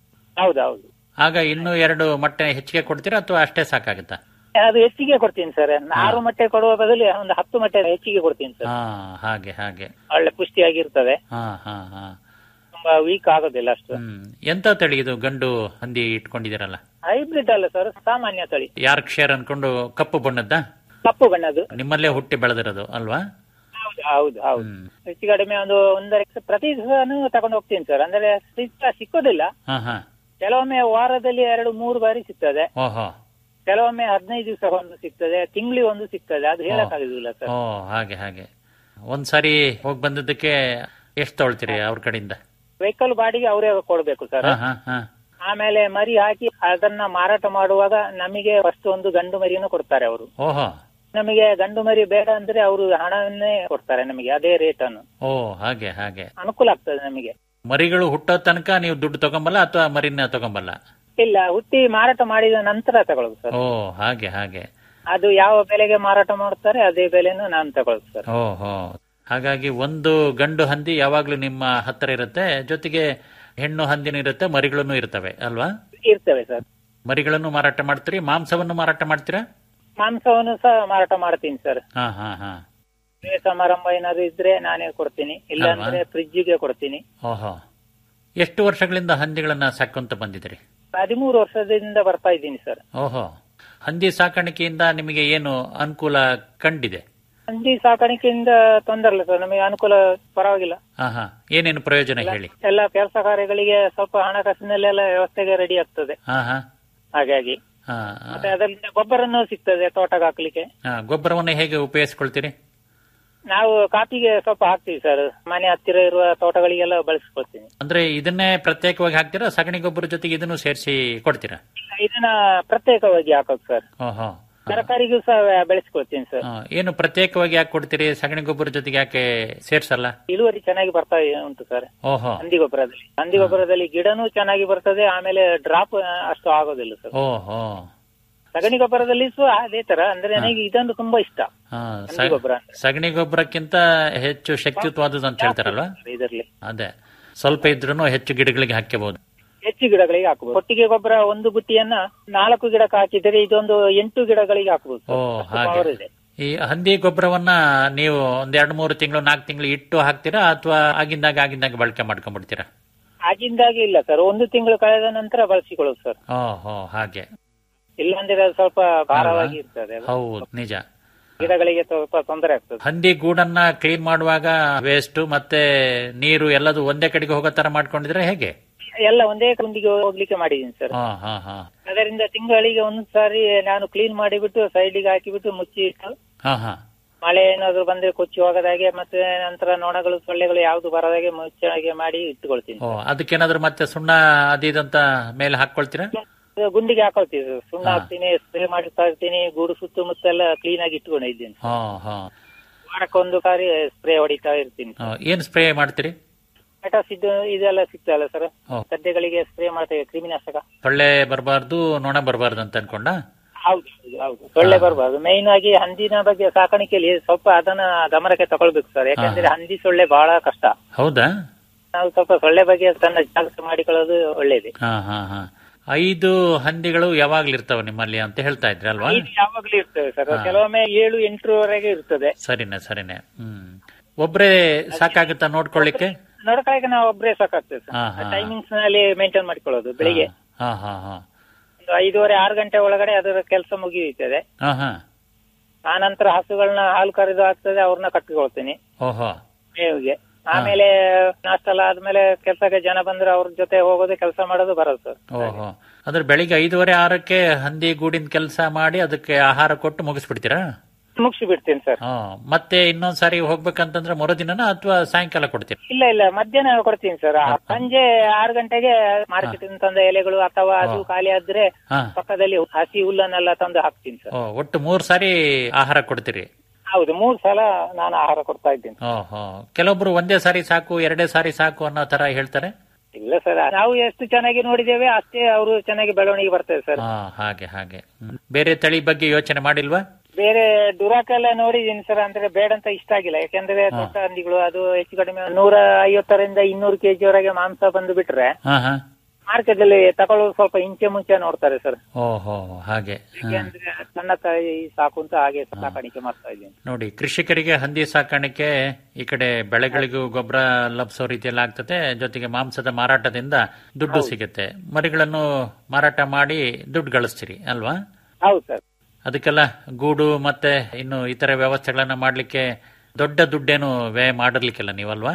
ಹೌದೌದು ಆಗ ಇನ್ನೂ ಎರಡು ಮೊಟ್ಟೆ ಹೆಚ್ಚಿಗೆ ಕೊಡ್ತೀರಾ ಅಥವಾ ಅಷ್ಟೇ ಸಾಕಾಗುತ್ತಾ ಅದು ಹೆಚ್ಚಿಗೆ ಕೊಡ್ತೀನಿ ಸರ್ ಆರು ಮೊಟ್ಟೆ ಕೊಡುವ ಬದಲು ಒಂದು ಹತ್ತು ಮೊಟ್ಟೆ ಹೆಚ್ಚಿಗೆ ಕೊಡ್ತೀನಿ ಸರ್ ಹಾ ಹಾಗೆ ಹಾಗೆ ಒಳ್ಳೆ ಪುಷ್ಟಿಯಾಗಿರ್ತದೆ ಹಾ ಹಾ ಹಾ ತುಂಬಾ ವೀಕ್ ಆಗೋದಿಲ್ಲ ಅಷ್ಟು ಹ್ಮ್ ಎಂತ ತಳಿ ಇದು ಗಂಡು ಹಂದಿ ಇಟ್ಕೊಂಡಿದ್ದೀರಲ್ಲ ಹೈಬ್ರಿಡ್ ಅಲ್ಲ ಸರ್ ಸಾಮಾನ್ಯ ತಳಿ ಯಾರ್ಕ್ ಶೇರ್ ಅನ್ಕೊಂಡು ಕಪ್ಪು ಬಣ್ಣದ್ದ ಕಪ್ಪು ಬಣ್ಣದ್ದು ನಿಮ್ಮಲ್ಲೇ ಹುಟ್ಟಿ ಬೆಳೆದಿರೋದು ಅಲ್ವಾ ಹೌದು ಹೌದು ಹೌದು ಹ್ಮ್ ಹೆಚ್ಚು ಕಡಿಮೆ ಒಂದು ಒಂದರ ಪ್ರತಿ ದಿವಸನೂ ತಗೊಂಡು ಹೋಗ್ತೀನಿ ಸರ್ ಅಂದ್ರೆ ಸಿಕ್ಕ ಸಿಕ್ಕೋದಿಲ್ಲ ಹಾ ಹಾ ಕೆಲವೊಮ್ಮೆ ವಾರದಲ್ಲಿ ಎರಡು ಮೂರು ಬಾರಿ ಸಿಗ್ತದೆ ಓಹೋ ಕೆಲವೊಮ್ಮೆ ಹದಿನೈದು ದಿವಸ ಒಂದು ಸಿಗ್ತದೆ ತಿಂಗಳಿಗೆ ಒಂದು ಸಿಗ್ತದೆ ಅದು ಹೇಳಕ್ಕಾಗುದಿಲ್ಲ ಸರ್ ಓ ಹಾಗೆ ಹಾಗೆ ಒಂದ್ ಸಾರಿ ಹೋಗ್ ಬಂದದ್ದಕ್ಕೆ ಎಷ್ಟು ತೊಳ್ತೀರಿ ಅವ್ರ ಕಡೆಯಿಂದ ವೆಹಿಕಲ್ ಬಾಡಿಗೆ ಅವರೇ ಕೊಡ್ಬೇಕು ಸರ್ ಹಾ ಹಾ ಹಾ ಆಮೇಲೆ ಮರಿ ಹಾಕಿ ಅದನ್ನ ಮಾರಾಟ ಮಾಡುವಾಗ ನಮಗೆ ಫಸ್ಟ್ ಒಂದು ಗಂಡು ಮರಿಯನ್ನು ಕೊಡ್ತಾರೆ ಅವರು ಓಹೋ ನಮಗೆ ಗಂಡು ಮರಿ ಬೇಡ ಅಂದ್ರೆ ಅವರು ಹಣವನ್ನೇ ಕೊಡ್ತಾರೆ ನಮಗೆ ಅದೇ ರೇಟ್ ಅನ್ನು ಓ ಹಾಗೆ ಹಾಗೆ ಅನುಕೂಲ ಆಗ್ತದೆ ನಮಗೆ ಮರಿಗಳು ಹುಟ್ಟೋ ತನಕ ನೀವು ದುಡ್ಡು ತಗೊಂಬಲ್ಲ ಅಥವಾ ಮರಿನ ತಗೊಂಬಲ್ಲ ಇಲ್ಲ ಹುಟ್ಟಿ ಮಾರಾಟ ಮಾಡಿದ ನಂತರ ತಗೊಳ್ಳೋದು ಸರ್ ಓ ಹಾಗೆ ಹಾಗೆ ಅದು ಯಾವ ಬೆಲೆಗೆ ಮಾರಾಟ ಮಾಡ್ತಾರೆ ಅದೇ ಬೆಲೆನು ನಾನು ತಗೊಳ್ಳೋದು ಸರ್ ಓಹೋ ಹಾಗಾಗಿ ಒಂದು ಗಂಡು ಹಂದಿ ಯಾವಾಗ್ಲೂ ನಿಮ್ಮ ಹತ್ತಿರ ಇರುತ್ತೆ ಜೊತೆಗೆ ಹೆಣ್ಣು ಹಂದಿನೂ ಇರುತ್ತೆ ಮರಿಗಳನ್ನು ಇರ್ತವೆ ಅಲ್ವಾ ಇರ್ತವೆ ಸರ್ ಮರಿಗಳನ್ನು ಮಾರಾಟ ಮಾಡ್ತೀರಿ ಮಾಂಸವನ್ನು ಮಾರಾಟ ಮಾಡ್ತೀರಾ ಮಾಂಸವನ್ನು ಸಹ ಮಾರಾಟ ಮಾಡ್ತೀನಿ ಸರ್ ಹಾ ಹಾ ಹಾ ಮದುವೆ ಸಮಾರಂಭ ಏನಾದ್ರು ಇದ್ರೆ ನಾನೇ ಕೊಡ್ತೀನಿ ಇಲ್ಲ ಅಲ್ವಾ? ಅಂದ್ರೆ ಫ್ರಿಜ್ಗೆ ಕೊಡ್ತೀನಿ ಓಹೋ ಎಷ್ಟು ವರ್ಷಗಳಿಂದ ಹಂದಿಗಳನ್ನ ಸಾಕೊಂತ ಬಂದಿದ್ದೀರಿ ಹದಿಮೂರು ವರ್ಷದಿಂದ ಬರ್ತಾ ಇದ್ದೀನಿ ಸರ್ ಓಹೋ ಹಂದಿ ಸಾಕಾಣಿಕೆಯಿಂದ ನಿಮಗೆ ಏನು ಅನುಕೂಲ ಕಂಡಿದೆ ಹಂದಿ ಸಾಕಾಣಿಕೆಯಿಂದ ತೊಂದರೆ ಇಲ್ಲ ಸರ್ ನಮಗೆ ಅನುಕೂಲ ಪರವಾಗಿಲ್ಲ ಹಾ ಹಾ ಏನೇನು ಪ್ರಯೋಜನ ಹೇಳಿ ಎಲ್ಲ ಕೆಲಸ ಕಾರ್ಯಗಳಿಗೆ ಸ್ವಲ್ಪ ಹಣಕಾಸಿನಲ್ಲೆಲ್ಲ ವ್ಯವಸ್ಥೆಗೆ ರೆಡಿ ಆಗ್ತದೆ ಹಾ ಹಾ ಹಾಗಾಗಿ ಹಾ ಮತ್ತೆ ಅದರಿಂದ ಗೊಬ್ಬರನೂ ಸಿಗ್ತದೆ ತೋಟಕ್ಕೆ ಹಾಕ್ಲಿಕ್ಕೆ ಹಾ, ಗೊಬ್ಬರವನ್ನು ಹೇಗೆ ಉಪಯೋಗಿಸ್ಕೊಳ್ತೀರಿ ನಾವು ಕಾಪಿಗೆ ಸ್ವಲ್ಪ ಹಾಕ್ತೀವಿ ಸರ್ ಮನೆ ಹತ್ತಿರ ಇರುವ ತೋಟಗಳಿಗೆಲ್ಲ ಬಳಸ್ಕೊಳ್ತೀನಿ ಅಂದ್ರೆ ಇದನ್ನೇ ಪ್ರತ್ಯೇಕವಾಗಿ ಹಾಕ್ತೀರಾ ಸಗಣಿ ಗೊಬ್ಬರ ಜೊತೆಗೆ ಇದನ್ನು ಸೇರಿಸಿ ಕೊಡ್ತೀರಾ ಇದನ್ನ ಪ್ರತ್ಯೇಕವಾಗಿ ಹಾಕೋದು ಸರ್ ಓಹೋ ತರಕಾರಿಗೂ ಸಹ ಬೆಳೆಸ್ಕೊಳ್ತೀನಿ ಸರ್ ಹಾ, ಏನು ಪ್ರತ್ಯೇಕವಾಗಿ ಯಾಕೆ ಕೊಡ್ತೀರಿ ಸಗಣಿ ಗೊಬ್ಬರ ಜೊತೆಗೆ ಯಾಕೆ ಸೇರ್ಸಲ್ಲ ಇಳುವರಿ ಚೆನ್ನಾಗಿ ಬರ್ತಾ ಉಂಟು ಸರ್ ಓಹೋ ಹಂದಿ ಗೊಬ್ಬರದಲ್ಲಿ ಹಂದಿ ಗೊಬ್ಬರದಲ್ಲಿ ಗಿಡನೂ ಚೆನ್ನಾಗಿ ಬರ್ತದೆ ಆಮೇಲೆ ಡ್ರಾಪ್ ಅಷ್ಟು ಆಗೋದಿಲ್ಲ ಸರ್ ಓಹೋ ಸಗಣಿ ಗೊಬ್ಬರದಲ್ಲಿ ಸಹ ಅದೇ ತರ ಅಂದ್ರೆ ನನಗೆ ಇದೊಂದು ತುಂಬಾ ಇಷ್ಟ ಹಾ, ಸ- ಹಂದಿ ಗೊಬ್ಬರ ಅಂದ್ರೆ. ಸಗಣಿ ಗೊಬ್ಬರಕ್ಕಿಂತ ಹೆಚ್ಚು ಶಕ್ತಿಯುತವಾದದ್ದು ಅಂತ ಹೇಳ್ತಾರಲ್ವಾ ಇದರಲ್ಲಿ ಅದೇ ಸ್ವಲ್ಪ ಇದ್ರೂ ಹೆಚ್ಚು ಗಿಡಗಳಿಗೆ ಹಾಕಬಹುದು ಹೆಚ್ಚು ಗಿಡಗಳಿಗೆ ಹಾಕಬಹುದು ಕೊಟ್ಟಿಗೆ ಗೊಬ್ಬರ ಒಂದು ಬುಟ್ಟಿಯನ್ನ ನಾಲ್ಕು ಗಿಡಕ್ಕೆ ಹಾಕಿದರೆ ಇದೊಂದು ಎಂಟು ಗಿಡಗಳಿಗೆ ಹಾಕಬಹುದು ಓ ಹಾಗೆ ಇದೆ ಈ ಹಂದಿ ಗೊಬ್ಬರವನ್ನ ನೀವು ಒಂದ್ ಎರಡ್ ಮೂರು ತಿಂಗಳು ನಾಲ್ಕು ತಿಂಗಳು ಇಟ್ಟು ಹಾಕ್ತೀರಾ ಅಥವಾ ಆಗಿಂದಾಗ ಆಗಿಂದಾಗ ಬಳಕೆ ಮಾಡ್ಕೊಂಡ್ಬಿಡ್ತೀರಾ ಆಗಿಂದಾಗಿ ಇಲ್ಲ ಸರ್ ಒಂದು ತಿಂಗಳು ಕಳೆದ ನಂತರ ಬಳಸಿಕೊಳ್ಳೋದು ಸರ್ ಓಹೋ ಹಾಗೆ ಇಲ್ಲಾಂದ್ರೆ ಅದು ಸ್ವಲ್ಪ ಭಾರವಾಗಿ ಇರ್ತದೆ ಹೌದು ನಿಜ ಗಿಡಗಳಿಗೆ ಸ್ವಲ್ಪ ತೊಂದರೆ ಆಗ್ತದೆ ಹಂದಿ ಗೂಡನ್ನ ಕ್ಲೀನ್ ಮಾಡುವಾಗ ವೇಸ್ಟ್ ಮತ್ತೆ ನೀರು ಎಲ್ಲದು ಒಂದೇ ಕಡೆಗೆ ಹೋಗೋ ತರ ಮಾಡ್ಕೊಂಡಿದ್ರೆ ಹೇಗೆ ಎಲ್ಲ ಒಂದೇ ಕುಂಡಿಗೆ ಹೋಗ್ಲಿಕ್ಕೆ ಮಾಡಿದೀನಿ ಸರ್ ಹಾ ಹಾ ಹಾ ಅದರಿಂದ ತಿಂಗಳಿಗೆ ಒಂದು ಸಾರಿ ನಾನು ಕ್ಲೀನ್ ಮಾಡಿಬಿಟ್ಟು ಸೈಡಿಗೆ ಹಾಕಿಬಿಟ್ಟು ಮುಚ್ಚಿ ಇಟ್ಟು ಹಾ ಹಾ ಮಳೆ ಏನಾದ್ರು ಬಂದ್ರೆ ಕೊಚ್ಚಿ ಹೋಗದಾಗೆ ಮತ್ತೆ ನಂತರ ನೊಣಗಳು ಸೊಳ್ಳೆಗಳು ಯಾವ್ದು ಬರದಾಗೆ ಮುಚ್ಚಾಗೆ ಮಾಡಿ ಇಟ್ಟುಕೊಳ್ತೀನಿ ಓ ಅದಕ್ಕೇನಾದ್ರೂ ಮತ್ತೆ ಸುಣ್ಣ ಅದಿದಂತ ಮೇಲೆ ಹಾಕೊಳ್ತೀರಾ ಇದು ಗುಂಡಿಗೆ ಹಾಕೊಳ್ತೀವಿ ಸರ್. ಸುಣ್ಣ ಹಾ. ಹಾಕ್ತೀನಿ ಸ್ಪ್ರೇ ಮಾಡಿಸ್ತಾ ಇರ್ತೀನಿ ಗೂಡು ಸುತ್ತಮುತ್ತ ಎಲ್ಲ ಕ್ಲೀನ್ ಆಗಿ ಇಟ್ಕೊಂಡಿದ್ದೀನಿ ಹಾ ಹಾ ವಾರಕ್ಕೊಂದು ಸಾರಿ ಸ್ಪ್ರೇ ಹೊಡಿತಾ ಇರ್ತೀನಿ ಆ, ಏನ್ ಸ್ಪ್ರೇ ಮಾಡ್ತೀರಿ ಮೆಟಾಸ್ ಇದು ಇದೆಲ್ಲ ಸಿಗ್ತಲ್ಲ ಸರ್ ಓ. ಸದ್ಯಗಳಿಗೆ ಸ್ಪ್ರೇ ಮಾಡ್ತೇವೆ ಕ್ರಿಮಿನಾಶಕ ಸೊಳ್ಳೆ ಬರಬಾರ್ದು ನೊಣ ಬರಬಾರ್ದು ಅಂತ ಅನ್ಕೊಂಡ ಹೌದು ಹೌದು, ಹೌದು ಸೊಳ್ಳೆ ಬರಬಾರ್ದು ಮೈನ್ ಆಗಿ ಹಂದಿನ ಬಗ್ಗೆ ಸಾಕಾಣಿಕೆಯಲ್ಲಿ ಸ್ವಲ್ಪ ಅದನ್ನ ಗಮನಕ್ಕೆ ತಗೊಳ್ಬೇಕು ಸರ್ ಯಾಕಂದ್ರೆ ಹಂದಿ ಸೊಳ್ಳೆ ಬಹಳ ಕಷ್ಟ ಹೌದಾ ನಾವು ಸ್ವಲ್ಪ ಸೊಳ್ಳೆ ಬಗ್ಗೆ ತನ್ನ ಜಾಗೃತಿ ಮಾಡಿಕೊಳ್ಳೋದು ಒಳ್ಳೇದು ಹಾ ಹಾ ಹಾ ಐದು ಹಂದಿಗಳು ಯಾವಾಗ್ಲೂ ಇರ್ತಾವ ನಿಮ್ಮಲ್ಲಿ ಅಂತ ಹೇಳ್ತಾ ಇದ್ರಿ ಅಲ್ವಾ ಐದು ಯಾವಾಗ್ಲೂ ಇರ್ತದೆ ಸರ್ ಕೆಲವೊಮ್ಮೆ ಏಳು ಎಂಟರವರೆಗೆ ಇರ್ತದೆ ಸರಿನೆ ಸರಿನೆ ಹ್ಮ್ ಒಬ್ರೇ ಸಾಕಾಗುತ್ತಾ ನೋಡ್ಕೊಳ್ಳಿಕ್ಕೆ ನೋಡ್ಕೊಳಕ್ಕೆ ನಾವು ಒಬ್ಬರೇ ಸಾಕಾಗ್ತದೆ ಹಾ, ಸರ್ ಹಾ. ಟೈಮಿಂಗ್ಸ್ ನಲ್ಲಿ ಮೇಂಟೈನ್ ಮಾಡ್ಕೊಳ್ಳೋದು ಬೆಳಿಗ್ಗೆ ಹಾ ಹಾ ಹಾ ಒಂದು ಐದೂವರೆ ಆರು ಗಂಟೆ ಒಳಗಡೆ ಅದರ ಕೆಲಸ ಮುಗಿಯುತ್ತದೆ ಹಾ ಹಾ ಆ ನಂತರ ಹಸುಗಳನ್ನ ಹಾಲು ಕರೆದು ಆಗ್ತದೆ ಅವ್ರನ್ನ ಕಟ್ಟಿಕೊಳ್ತೀನಿ ಓಹೋ ಮೇವಿಗೆ ಆಮೇಲೆ ನಾಷ್ಟ ಎಲ್ಲ ಆದ್ಮೇಲೆ ಕೆಲ್ಸಕ್ಕೆ ಜನ ಬಂದ್ರೆ ಅವ್ರ ಜೊತೆ ಹೋಗೋದು ಕೆಲಸ ಮಾಡೋದು ಬರೋದು ಸರ್ ಓಹೋ ಅಂದ್ರೆ ಬೆಳಿಗ್ಗೆ ಐದೂವರೆ ಆರಕ್ಕೆ ಹಂದಿ ಗೂಡಿನ ಕೆಲಸ ಮಾಡಿ ಅದಕ್ಕೆ ಆಹಾರ ಕೊಟ್ಟು ಮುಗಿಸ್ಬಿಡ್ತೀರಾ ಮುಗಿಸಿ ಬಿಡ್ತೀನಿ ಸರ್ ಹಾ ಮತ್ತೆ ಇನ್ನೊಂದ್ ಸಾರಿ ಹೋಗ್ಬೇಕಂತಂದ್ರೆ ಮರುದಿನನ ಅಥವಾ ಸಾಯಂಕಾಲ ಕೊಡ್ತೀರಾ ಇಲ್ಲ ಇಲ್ಲ ಮಧ್ಯಾಹ್ನ ಕೊಡ್ತೀನಿ ಸರ್ ಸಂಜೆ ಆರು ಗಂಟೆಗೆ ಮಾರ್ಕೆಟ್ ತಂದ ಎಲೆಗಳು ಅಥವಾ ಅದು ಖಾಲಿ ಆದ್ರೆ ಹಾ ಪಕ್ಕದಲ್ಲಿ ಹಸಿ ಹುಲ್ಲನ್ನೆಲ್ಲ ತಂದು ಹಾಕ್ತೀನಿ ಸರ್ ಓ, ಒಟ್ಟು ಮೂರ್ ಸಾರಿ ಆಹಾರ ಕೊಡ್ತೀರಿ ಹೌದು ಮೂರ್ ಸಲ ನಾನು ಆಹಾರ ಕೊಡ್ತಾ ಇದ್ದೀನಿ ಓಹೋ ಕೆಲವೊಬ್ರು ಒಂದೇ ಸಾರಿ ಸಾಕು ಎರಡೇ ಸಾರಿ ಸಾಕು ಅನ್ನೋ ತರ ಹೇಳ್ತಾರೆ ಇಲ್ಲ ಸರ್ ನಾವು ಎಷ್ಟು ಚೆನ್ನಾಗಿ ನೋಡಿದ್ದೇವೆ ಅಷ್ಟೇ ಅವರು ಚೆನ್ನಾಗಿ ಬೆಳವಣಿಗೆ ಬರ್ತದೆ ಸರ್ ಹಾ ಹಾಗೆ ಹಾಗೆ ಹ್ಮ್. ಬೇರೆ ತಳಿ ಬಗ್ಗೆ ಯೋಚನೆ ಮಾಡಿಲ್ವಾ ಬೇರೆ ಡುರಾಕೆಲ್ಲ ನೋಡಿದೀನಿ ಸರ್ ಅಂದ್ರೆ ಬೇಡ ಅಂತ ಇಷ್ಟ ಆಗಿಲ್ಲ ಯಾಕಂದ್ರೆ ದೊಡ್ಡ ಹಂದಿಗಳು ಅದು ಹೆಚ್ಚು ಕಡಿಮೆ ನೂರ ಐವತ್ತರಿಂದ ಇನ್ನೂರು ಕೆಜಿ ವರೆಗೆ ಮಾಂಸ ಬಂದು ಬಿಟ್ರೆ ಹಾ ಹಾ ಮಾರ್ಕೆಟ್ ಅಲ್ಲಿ ತಗೊಳ್ಳೋದು ಸ್ವಲ್ಪ ಇಂಚೆ ಮುಂಚೆ ನೋಡ್ತಾರೆ ಸರ್ ಓಹೋ ಹಾಗೆ ಹಾ. ಯಾಕಂದ್ರೆ ಸಣ್ಣ ತಾಯಿ ಸಾಕು ಅಂತ ಹಾಗೆ ಸಾಕಾಣಿಕೆ ಮಾಡ್ತಾ ಇದ್ದೀನಿ ನೋಡಿ ಕೃಷಿಕರಿಗೆ ಹಂದಿ ಸಾಕಾಣಿಕೆ ಈ ಕಡೆ ಬೆಳೆಗಳಿಗೂ ಗೊಬ್ಬರ ಲಭಿಸೋ ರೀತಿಯಲ್ಲಿ ಆಗ್ತದೆ ಜೊತೆಗೆ ಮಾಂಸದ ಮಾರಾಟದಿಂದ ದುಡ್ಡು ಸಿಗುತ್ತೆ ಮರಿಗಳನ್ನು ಮಾರಾಟ ಮಾಡಿ ದುಡ್ಡು ಗಳಿಸ್ತೀರಿ ಅಲ್ವಾ ಹೌದು ಸರ್ ಅದಕ್ಕೆಲ್ಲ ಗೂಡು ಮತ್ತೆ ಇನ್ನು ಇತರ ವ್ಯವಸ್ಥೆಗಳನ್ನ ಮಾಡ್ಲಿಕ್ಕೆ ದೊಡ್ಡ ದುಡ್ಡೇನು ವ್ಯಯ ಮಾಡಿರ್ಲಿಕ್ಕಿಲ್ಲ ನೀವಲ್ವಾ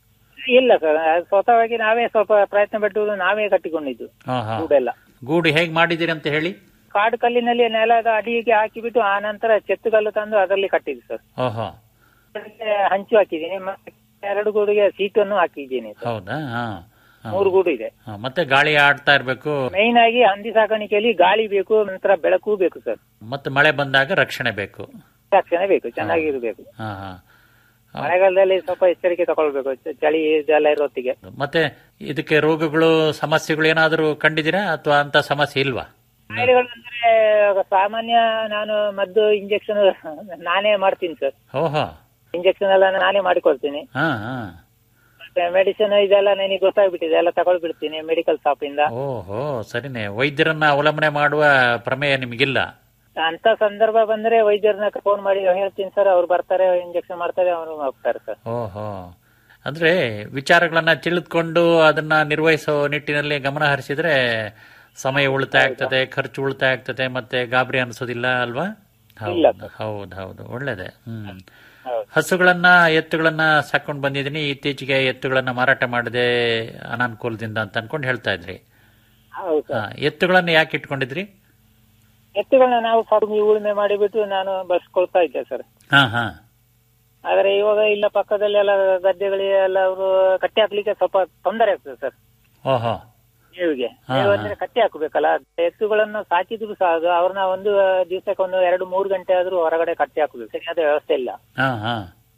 ಇಲ್ಲ ಸರ್ ಸ್ವತಃವಾಗಿ ನಾವೇ ಸ್ವಲ್ಪ ಪ್ರಯತ್ನ ಪಟ್ಟು ನಾವೇ ಕಟ್ಟಿಕೊಂಡಿದ್ದು ಹಾ ಹಾ ಗೂಡೆಲ್ಲ ಗೂಡು ಹೇಗ್ ಮಾಡಿದಿರಿ ಅಂತ ಹೇಳಿ ಕಾಡು ಕಲ್ಲಿನಲ್ಲಿ ನೆಲದ ಅಡಿಗೆ ಹಾಕಿಬಿಟ್ಟು ಆ ನಂತರ ಚೆತ್ತುಗಲ್ಲು ತಂದು ಅದರಲ್ಲಿ ಕಟ್ಟಿದ್ದು ಸರ್ ಓಹೋ ಅದಕ್ಕೆ ಹಂಚು ಹಾಕಿದ್ದೀನಿ ಮತ್ತೆ ಎರಡು ಗೂಡಿಗೆ ಸೀಟನ್ನು ಹಾಕಿದ್ದೀನಿ ಸರ್ ಹೌದಾ ಹಾ ಹಾ. ಮೂರು ಗೂಡು ಇದೆ ಹಾ, ಮತ್ತೆ ಗಾಳಿ ಆಡ್ತಾ ಇರ್ಬೇಕು ಮೈನ್ ಆಗಿ ಹಂದಿ ಸಾಕಾಣಿಕೆಯಲ್ಲಿ ಗಾಳಿ ಬೇಕು ನಂತರ ಬೆಳಕು ಬೇಕು ಸರ್ ಮತ್ತೆ ಮಳೆ ಬಂದಾಗ ರಕ್ಷಣೆ ಬೇಕು ರಕ್ಷಣೆ ಬೇಕು ಚೆನ್ನಾಗಿರ್ಬೇಕು ಹಾ ಹಾ ಹಾ. ಮಳೆಗಾಲದಲ್ಲಿ ಸ್ವಲ್ಪ ಎಚ್ಚರಿಕೆ ತಗೊಳ್ಬೇಕು ಚ- ಚಳಿ ಇದೆಲ್ಲ ಇರೋತ್ತಿಗೆ ಮತ್ತೆ ಇದಕ್ಕೆ ರೋಗಗಳು ಸಮಸ್ಯೆಗಳು ಏನಾದರೂ ಕಂಡಿದ್ದೀರಾ ಅಥವಾ ಅಂತ ಸಮಸ್ಯೆ ಇಲ್ವಾ ಕಾಯಿಲೆಗಳು ಅಂದ್ರೆ ಸಾಮಾನ್ಯ ನಾನು ಮದ್ದು ಇಂಜೆಕ್ಷನ್ ನಾನೇ ಮಾಡ್ತೀನಿ ಸರ್ ಓಹೋ ಇಂಜೆಕ್ಷನ್ ಎಲ್ಲ ನಾನೇ ಮಾಡಿಕೊಳ್ತೀನಿ ಹಾ ಹಾ ಮತ್ತೆ ಮೆಡಿಸಿನ್ ಇದೆಲ್ಲ ನನಗೆ ಗೊತ್ತಾಗ್ಬಿಟ್ಟಿದೆ ಎಲ್ಲ ತಗೊಳ್ಬಿಡ್ತೀನಿ ಮೆಡಿಕಲ್ ಶಾಪ್ ಇಂದ ಓಹೋ ಸರಿನೇ ವೈದ್ಯರನ್ನ ಅವಲಂಬನೆ ಮಾಡುವ ಪ್ರಮೇಯ ನಿಮಗಿಲ್ಲ ಅಂತ ಸಂದರ್ಭ ಬಂದ್ರೆ ವೈದ್ಯರನ್ನ ಫೋನ್ ಮಾಡಿ ಹೇಳ್ತೀನಿ ಸರ್ ಅವ್ರು ಬರ್ತಾರೆ ಇಂಜೆಕ್ಷನ್ ಮಾಡ್ತಾರೆ ಅವರು ಹೋಗ್ತಾರೆ ಸರ್ ಓಹೋ ಅಂದ್ರೆ ವಿಚಾರಗಳನ್ನ ತಿಳಿದುಕೊಂಡು ಅದನ್ನ ನಿರ್ವಹಿಸೋ ನಿಟ್ಟಿನಲ್ಲಿ ಗಮನ ಹರಿಸಿದ್ರೆ ಸಮಯ ಉಳಿತಾಯ ಆಗ್ತದೆ ಖರ್ಚು ಉಳಿತಾಯ ಆಗ್ತದೆ ಮತ್ತೆ ಗಾಬರಿ ಅನ್ಸೋದಿಲ್ಲ ಅಲ್ವಾ ಇಲ್ಲ ಹೌದು ಹೌದು ಹೌದು ಒಳ್ಳೇದೆ ಹ್ಮ್ ಹೌದು. ಹಸುಗಳನ್ನ ಎತ್ತುಗಳನ್ನ ಸಾಕೊಂಡು ಬಂದಿದ್ದೀನಿ ಇತ್ತೀಚೆಗೆ ಎತ್ತುಗಳನ್ನ ಮಾರಾಟ ಮಾಡದೆ ಅನಾನುಕೂಲದಿಂದ ಅಂತ ಅನ್ಕೊಂಡು ಹೇಳ್ತಾ ಇದ್ರಿ ಹೌದು ಸರ್ ಹಾ, ಎತ್ತುಗಳನ್ನ ಯಾಕೆ ಇಟ್ಕೊಂಡಿದ್ರಿ ಎತ್ತುಗಳನ್ನ ನಾವು ಕಡಿಮೆ ಉಳುಮೆ ಮಾಡಿಬಿಟ್ಟು ನಾನು ಬಳಸ್ಕೊಳ್ತಾ ಇದ್ದೆ ಸರ್ ಹಾ ಹಾ ಆದ್ರೆ ಇವಾಗ ಇಲ್ಲ ಪಕ್ಕದಲ್ಲಿ ಎಲ್ಲ ಗದ್ದೆಗಳಿಗೆಲ್ಲ ಅವರು ಕಟ್ಟಿ ಹಾಕ್ಲಿಕ್ಕೆ ಸ್ವಲ್ಪ ತೊಂದರೆ ಆಗ್ತದೆ ಸರ್ ಓಹೋ ಮೇವಿಗೆ ಹಾ, ಮೇವು ಹಾ. ಅಂದ್ರೆ ಕಟ್ಟಿ ಹಾಕಬೇಕಲ್ಲ ಎತ್ತುಗಳನ್ನು ಸಾಕಿದ್ರು ಸಹ ಅದು ಅವ್ರನ್ನ ಒಂದು ದಿವಸಕ್ಕೆ ಒಂದು ಎರಡು ಮೂರು ಗಂಟೆ ಆದ್ರೂ ಹೊರಗಡೆ ಕಟ್ಟಿ ಹಾಕಬೇಕು ಸರಿಯಾದ ವ್ಯವಸ್ಥೆ ಇಲ್ಲ ಹಾ ಹಾ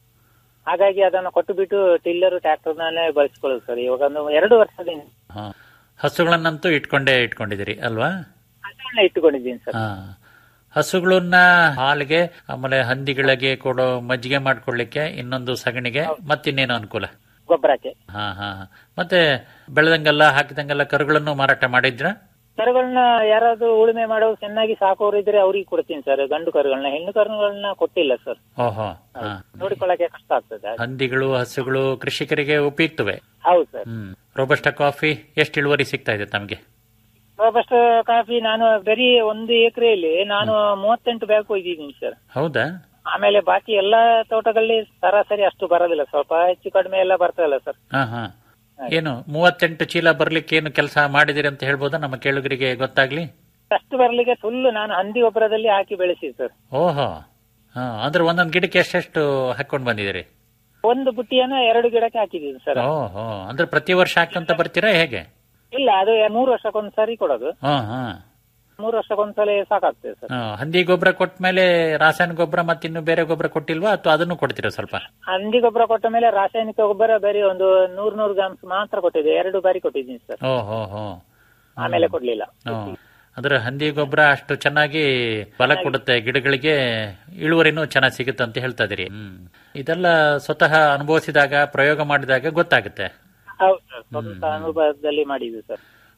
ಹಾಗಾಗಿ ಅದನ್ನು ಕೊಟ್ಟು ಬಿಟ್ಟು ಟಿಲ್ಲರ್ ಟ್ರ್ಯಾಕ್ಟರ್ನಲ್ಲೇ ಬಳಸ್ಕೊಳ್ಳೋದು ಸರ್ ಇವಾಗ ಒಂದು ಎರಡು ವರ್ಷದಿಂದ ಹಾ ಹಸುಗಳನ್ನಂತೂ ಇಟ್ಕೊಂಡೇ ಇಟ್ಕೊಂಡಿದ್ದೀರಿ ಅಲ್ವಾ ಅದನ್ನ ಇಟ್ಟುಕೊಂಡಿದ್ದೀನಿ ಸರ್ ಹಾ ಹಸುಗಳನ್ನ ಹಾಲಿಗೆ ಆಮೇಲೆ ಹಂದಿಗಳಿಗೆ ಕೊಡೋ ಮಜ್ಜಿಗೆ ಮಾಡ್ಕೊಳ್ಳಿಕ್ಕೆ ಇನ್ನೊಂದು ಸಗಣಿಗೆ ಮತ್ತಿನ್ನೇನು ಅನುಕೂಲ ಗೊಬ್ಬರಕ್ಕೆ ಹಾ ಹಾ ಮತ್ತೆ ಬೆಳೆದಂಗೆಲ್ಲ ಹಾಕಿದಂಗೆಲ್ಲ ಕರುಗಳನ್ನು ಮಾರಾಟ ಮಾಡಿದ್ರ ಕರುಗಳನ್ನ ಯಾರಾದ್ರೂ ಉಳುಮೆ ಮಾಡೋರು ಚೆನ್ನಾಗಿ ಸಾಕೋರು ಇದ್ರೆ ಅವ್ರಿಗೆ ಕೊಡ್ತೀನಿ ಸರ್ ಗಂಡು ಕರುಗಳನ್ನ ಹೆಣ್ಣು ಕರುಗಳನ್ನ ಕೊಟ್ಟಿಲ್ಲ ಸರ್ ಓಹೋ ಹಾ ನೋಡಿಕೊಳ್ಳಕ್ಕೆ ಕಷ್ಟ ಆಗ್ತದೆ ಹಂದಿಗಳು ಹಸುಗಳು ಕೃಷಿಕರಿಗೆ ಉಪಯುಕ್ತವೆ ಹೌದು ಸರ್ ಹ್ಮ್ ರೋಬಸ್ಟ ಕಾಫಿ ಎಷ್ಟು ಇಳುವರಿ ಸಿಗ್ತಾ ಇದೆ ತಮಗೆ ರೋಬಸ್ಟ್ ಕಾಫಿ ನಾನು ಬರೀ ಒಂದು ಎಕರೆಯಲ್ಲಿ ನಾನು ಮೂವತ್ತೆಂಟು ಬ್ಯಾಗ್ ಕೊಯ್ದಿದ್ದೀನಿ ಸರ್ ಹೌದಾ ಆಮೇಲೆ ಬಾಕಿ ಎಲ್ಲಾ ತೋಟಗಳಲ್ಲಿ ಸರಾಸರಿ ಅಷ್ಟು ಬರೋದಿಲ್ಲ ಸ್ವಲ್ಪ ಹೆಚ್ಚು ಕಡಿಮೆ ಎಲ್ಲ ಬರ್ತದಲ್ಲ ಸರ್ ಹಾ ಹಾ ಏನು ಮೂವತ್ತೆಂಟು ಚೀಲ ಬರ್ಲಿಕ್ಕೆ ಏನು ಕೆಲಸ ಮಾಡಿದಿರಿ ಅಂತ ಹೇಳ್ಬೋದಾ ನಮ್ಮ ಕೇಳುಗರಿಗೆ ಗೊತ್ತಾಗ್ಲಿ ಅಷ್ಟು ಬರ್ಲಿಕ್ಕೆ ಫುಲ್ ನಾನು ಹಂದಿ ಗೊಬ್ಬರದಲ್ಲಿ ಹಾಕಿ ಬೆಳೆಸಿ ಸರ್ ಓಹೋ ಹಾ ಅಂದ್ರೆ ಒಂದೊಂದು ಗಿಡಕ್ಕೆ ಎಷ್ಟೆಷ್ಟು ಹಾಕೊಂಡ್ ಬಂದಿದ್ದೀರಿ ಒಂದು ಬುಟ್ಟಿಯನ್ನ ಎರಡು ಗಿಡಕ್ಕೆ ಹಾಕಿದ್ದೀನಿ ಸರ್ ಓಹೋ ಅಂದ್ರೆ ಪ್ರತಿ ವರ್ಷ ಹಾಕಂತ ಬರ್ತೀರಾ ಹೇಗೆ ಇಲ್ಲ ಅದು ಮೂರು ವರ್ಷಕ್ಕೊಂದ್ ಸರಿ ಕೊಡೋದು ಹಾ ಹಾ ಮೂರು ವರ್ಷಕ್ಕೊಂದ್ಸಲ ಸಾಕಾಗ್ತದೆ ಸರ್ ಹಾ, ಹಂದಿ ಗೊಬ್ಬರ ಕೊಟ್ಟ ಮೇಲೆ ರಾಸಾಯನಿಕ ಗೊಬ್ಬರ ಮತ್ತಿನ್ನು ಬೇರೆ ಗೊಬ್ಬರ ಕೊಟ್ಟಿಲ್ವಾ ಅಥವಾ ಅದನ್ನು ಕೊಡ್ತೀರಾ ಸ್ವಲ್ಪ ಹಂದಿ ಗೊಬ್ಬರ ಕೊಟ್ಟ ಮೇಲೆ ರಾಸಾಯನಿಕ ಗೊಬ್ಬರ ಬರೀ ಒಂದು ನೂರ್ ನೂರು ಗ್ರಾಮ್ಸ್ ಮಾತ್ರ ಕೊಟ್ಟಿದ್ದೆ ಎರಡು ಬಾರಿ ಕೊಟ್ಟಿದ್ದೀನಿ ಸರ್ ಓಹೋ ಹೋ ಆಮೇಲೆ ಕೊಡ್ಲಿಲ್ಲ ಹ್ಮ್. ಅಂದ್ರೆ ಹಂದಿ ಗೊಬ್ಬರ ಅಷ್ಟು ಚೆನ್ನಾಗಿ ಫಲ ಕೊಡುತ್ತೆ ಗಿಡಗಳಿಗೆ ಇಳುವರಿನೂ ಚೆನ್ನಾಗಿ ಸಿಗುತ್ತೆ ಅಂತ ಹೇಳ್ತಾ ಇದೀರಿ ಹ್ಮ್. ಇದೆಲ್ಲ ಸ್ವತಃ ಅನುಭವಿಸಿದಾಗ ಪ್ರಯೋಗ ಮಾಡಿದಾಗ ಗೊತ್ತಾಗುತ್ತೆ ಹೌದು ಸರ್ ಸ್ವಂತ ಅನುಭವದಲ್ಲಿ ಮಾಡಿದ್ವಿ ಸರ್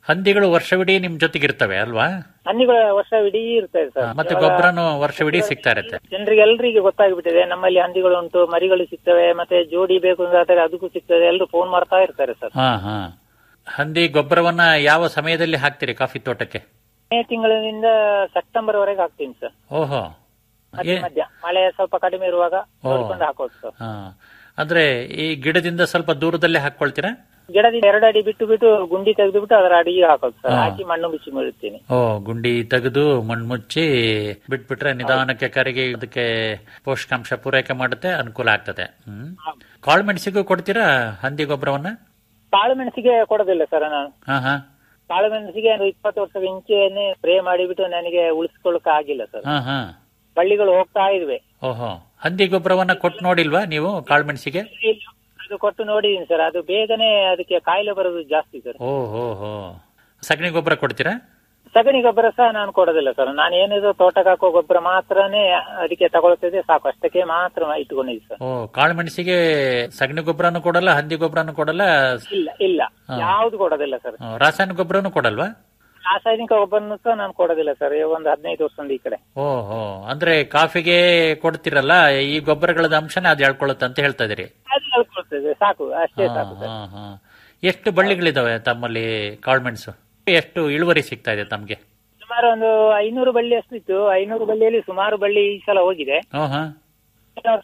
ಹಂದಿಗಳು ವರ್ಷವಿಡೀ ನಿಮ್ ಜೊತೆಗಿರ್ತವೆ ಅಲ್ವಾ ಹಂದಿಗಳ ವರ್ಷವಿಡೀ ಇರ್ತದೆ ಸರ್ ಮತ್ತೆ ಗೊಬ್ಬರನು ವರ್ಷವಿಡೀ ಸಿಗ್ತಾ ಇರುತ್ತೆ ಜನರಿಗೆ ಎಲ್ರಿಗೆ ಗೊತ್ತಾಗ್ಬಿಟ್ಟಿದೆ ನಮ್ಮಲ್ಲಿ ಹಂದಿಗಳು ಉಂಟು ಮರಿಗಳು ಸಿಗ್ತವೆ ಮತ್ತೆ ಜೋಡಿ ಬೇಕು ಅಂತಾದ್ರೆ ಅದಕ್ಕೂ ಸಿಗ್ತದೆ ಎಲ್ಲರೂ ಫೋನ್ ಮಾಡ್ತಾ ಇರ್ತಾರೆ ಸರ್ ಹಾ ಹಾ ಹಂದಿ ಗೊಬ್ಬರವನ್ನ ಯಾವ ಸಮಯದಲ್ಲಿ ಹಾಕ್ತೀರಿ ಕಾಫಿ ತೋಟಕ್ಕೆ ಮೇ ತಿಂಗಳಿನಿಂದ ಸೆಪ್ಟೆಂಬರ್ ವರೆಗೆ ಹಾಕ್ತೀನಿ ಸರ್ ಓಹೋ ಮಧ್ಯ ಏ- ಮಧ್ಯ ಮಳೆ ಸ್ವಲ್ಪ ಕಡಿಮೆ ಇರುವಾಗ ಓ. ನೋಡ್ಕೊಂಡು ಹಾಕೋದು ಸರ್ ಹಾ ಅಂದ್ರೆ ಈ ಗಿಡದಿಂದ ಸ್ವಲ್ಪ ದೂರದಲ್ಲೇ ಹಾಕೊಳ್ತೀರಾ ಗಿಡದಿಂದ ಎರಡು ಅಡಿ ಬಿಟ್ಟು ಬಿಟ್ಟು ಗುಂಡಿ ತೆಗೆದು ಬಿಟ್ಟು ಅದರ ಅಡಿಗೆ ಹಾಕೋದು ಸರ್ ಹಾ. ಹಾಕಿ ಮಣ್ಣು ಬಿಚ್ಚಿ ಮುಳುತ್ತೀನಿ ಓ ಗುಂಡಿ ತೆಗೆದು ಮಣ್ಣು ಮುಚ್ಚಿ ಬಿಟ್ಬಿಟ್ರೆ ನಿಧಾನಕ್ಕೆ ಕರಿಗೆ ಅದಕ್ಕೆ ಪೋಷಕಾಂಶ ಪೂರೈಕೆ ಮಾಡುತ್ತೆ ಅನುಕೂಲ ಆಗ್ತದೆ ಹ್ಮ್ ಕಾಳು ಮೆಣಸಿಗೂ ಕೊಡ್ತೀರಾ ಹಂದಿ ಗೊಬ್ಬರವನ್ನ ಕಾಳು ಮೆಣಸಿಗೆ ಕೊಡೋದಿಲ್ಲ ಸರ್ ನಾನು ಹಾ ಹಾ ಕಾಳು ಮೆಣಸಿಗೆ ಒಂದು ಇಪ್ಪತ್ತು ವರ್ಷದ ಇಂಚೆನೆ ಸ್ಪ್ರೇ ಮಾಡಿಬಿಟ್ಟು ನನಗೆ ಉಳಿಸ್ಕೊಳ್ಳಕ್ ಆಗಿಲ್ಲ ಸರ್ ಹಾ ಹಾ ಬಳ್ಳಿಗಳು ಹೋಗ್ತಾ ಇದ್ವಿ ಓಹೋ ಹಂದಿ ಗೊಬ್ಬರವನ್ನ ಕೊಟ್ಟು ನೋಡಿಲ್ವಾ ನೀವು ಕಾಳು ಮೆಣಸಿಗೆ ಅದು ಕೊಟ್ಟು ನೋಡಿದೀನಿ ಸರ್ ಅದು ಬೇಗನೆ ಅದಕ್ಕೆ ಕಾಯಿಲೆ ಬರೋದು ಜಾಸ್ತಿ ಸರ್ ಓ ಹೋ ಹೋ ಸಗಣಿ ಗೊಬ್ಬರ ಕೊಡ್ತೀರಾ ಸಗಣಿ ಗೊಬ್ಬರ ಸಹ ನಾನು ಕೊಡೋದಿಲ್ಲ ಸರ್ ನಾನು ಏನಿದ್ರು ತೋಟಕ್ಕೆ ಹಾಕೋ ಗೊಬ್ಬರ ಮಾತ್ರನೇ ಅದಕ್ಕೆ ತಗೊಳ್ತಿದ್ದೆ ಸಾಕು ಅಷ್ಟಕ್ಕೆ ಮಾತ್ರ ಇಟ್ಕೊಂಡಿದ್ದೆ ಸರ್ ಓ ಕಾಳು ಮೆಣಸಿಗೆ ಸಗಣಿ ಗೊಬ್ಬರನು ಕೊಡಲ್ಲ ಹಂದಿ ಗೊಬ್ಬರನು ಕೊಡಲ್ಲ ಇಲ್ಲ ಇಲ್ಲ ಹಾ. ಯಾವ್ದು ಕೊಡೋದಿಲ್ಲ ಸರ್ ಆ, ರಾಸಾಯನಿಕ ಗೊಬ್ಬರನು ಕೊಡಲ್ವಾ ರಾಸಾಯನಿಕ ಗೊಬ್ಬರನು ಸಹ ನಾನು ಕೊಡೋದಿಲ್ಲ ಸರ್ ಒಂದು ಹದಿನೈದು ವರ್ಷದಿಂದ ಈ ಕಡೆ ಓಹೋ ಅಂದ್ರೆ ಕಾಫಿಗೆ ಕೊಡ್ತಿರಲ್ಲ ಈ ಗೊಬ್ಬರಗಳದ ಅಂಶನೇ ಅದು ಹೇಳ್ಕೊಳ್ಳುತ್ತೆ ಅಂತ ಹೇಳ್ತಾ ಇದೀರಿ ಅದು ಹೇಳ್ಕೊಳ್ತದೆ ಸಾಕು ಅಷ್ಟೇ ಹಾ, ಸಾಕು ಸರ್ ಹಾ, ಹಾ. ಎಷ್ಟು ಬಳ್ಳಿಗಳಿದಾವೆ ತಮ್ಮಲ್ಲಿ ಕಾಳುಮೆಣಸು ಎಷ್ಟು ಇಳುವರಿ ಸಿಗ್ತಾ ಇದೆ ತಮ್ಗೆ ಸುಮಾರು ಒಂದು ಐನೂರು ಬಳ್ಳಿ ಅಷ್ಟು ಇತ್ತು ಐನೂರು ಬಳ್ಳಿಯಲ್ಲಿ ಸುಮಾರು ಬಳ್ಳಿ ಈ ಸಲ ಹೋಗಿದೆ ಹಾ ಹಾ ಈ ವರ್ಷ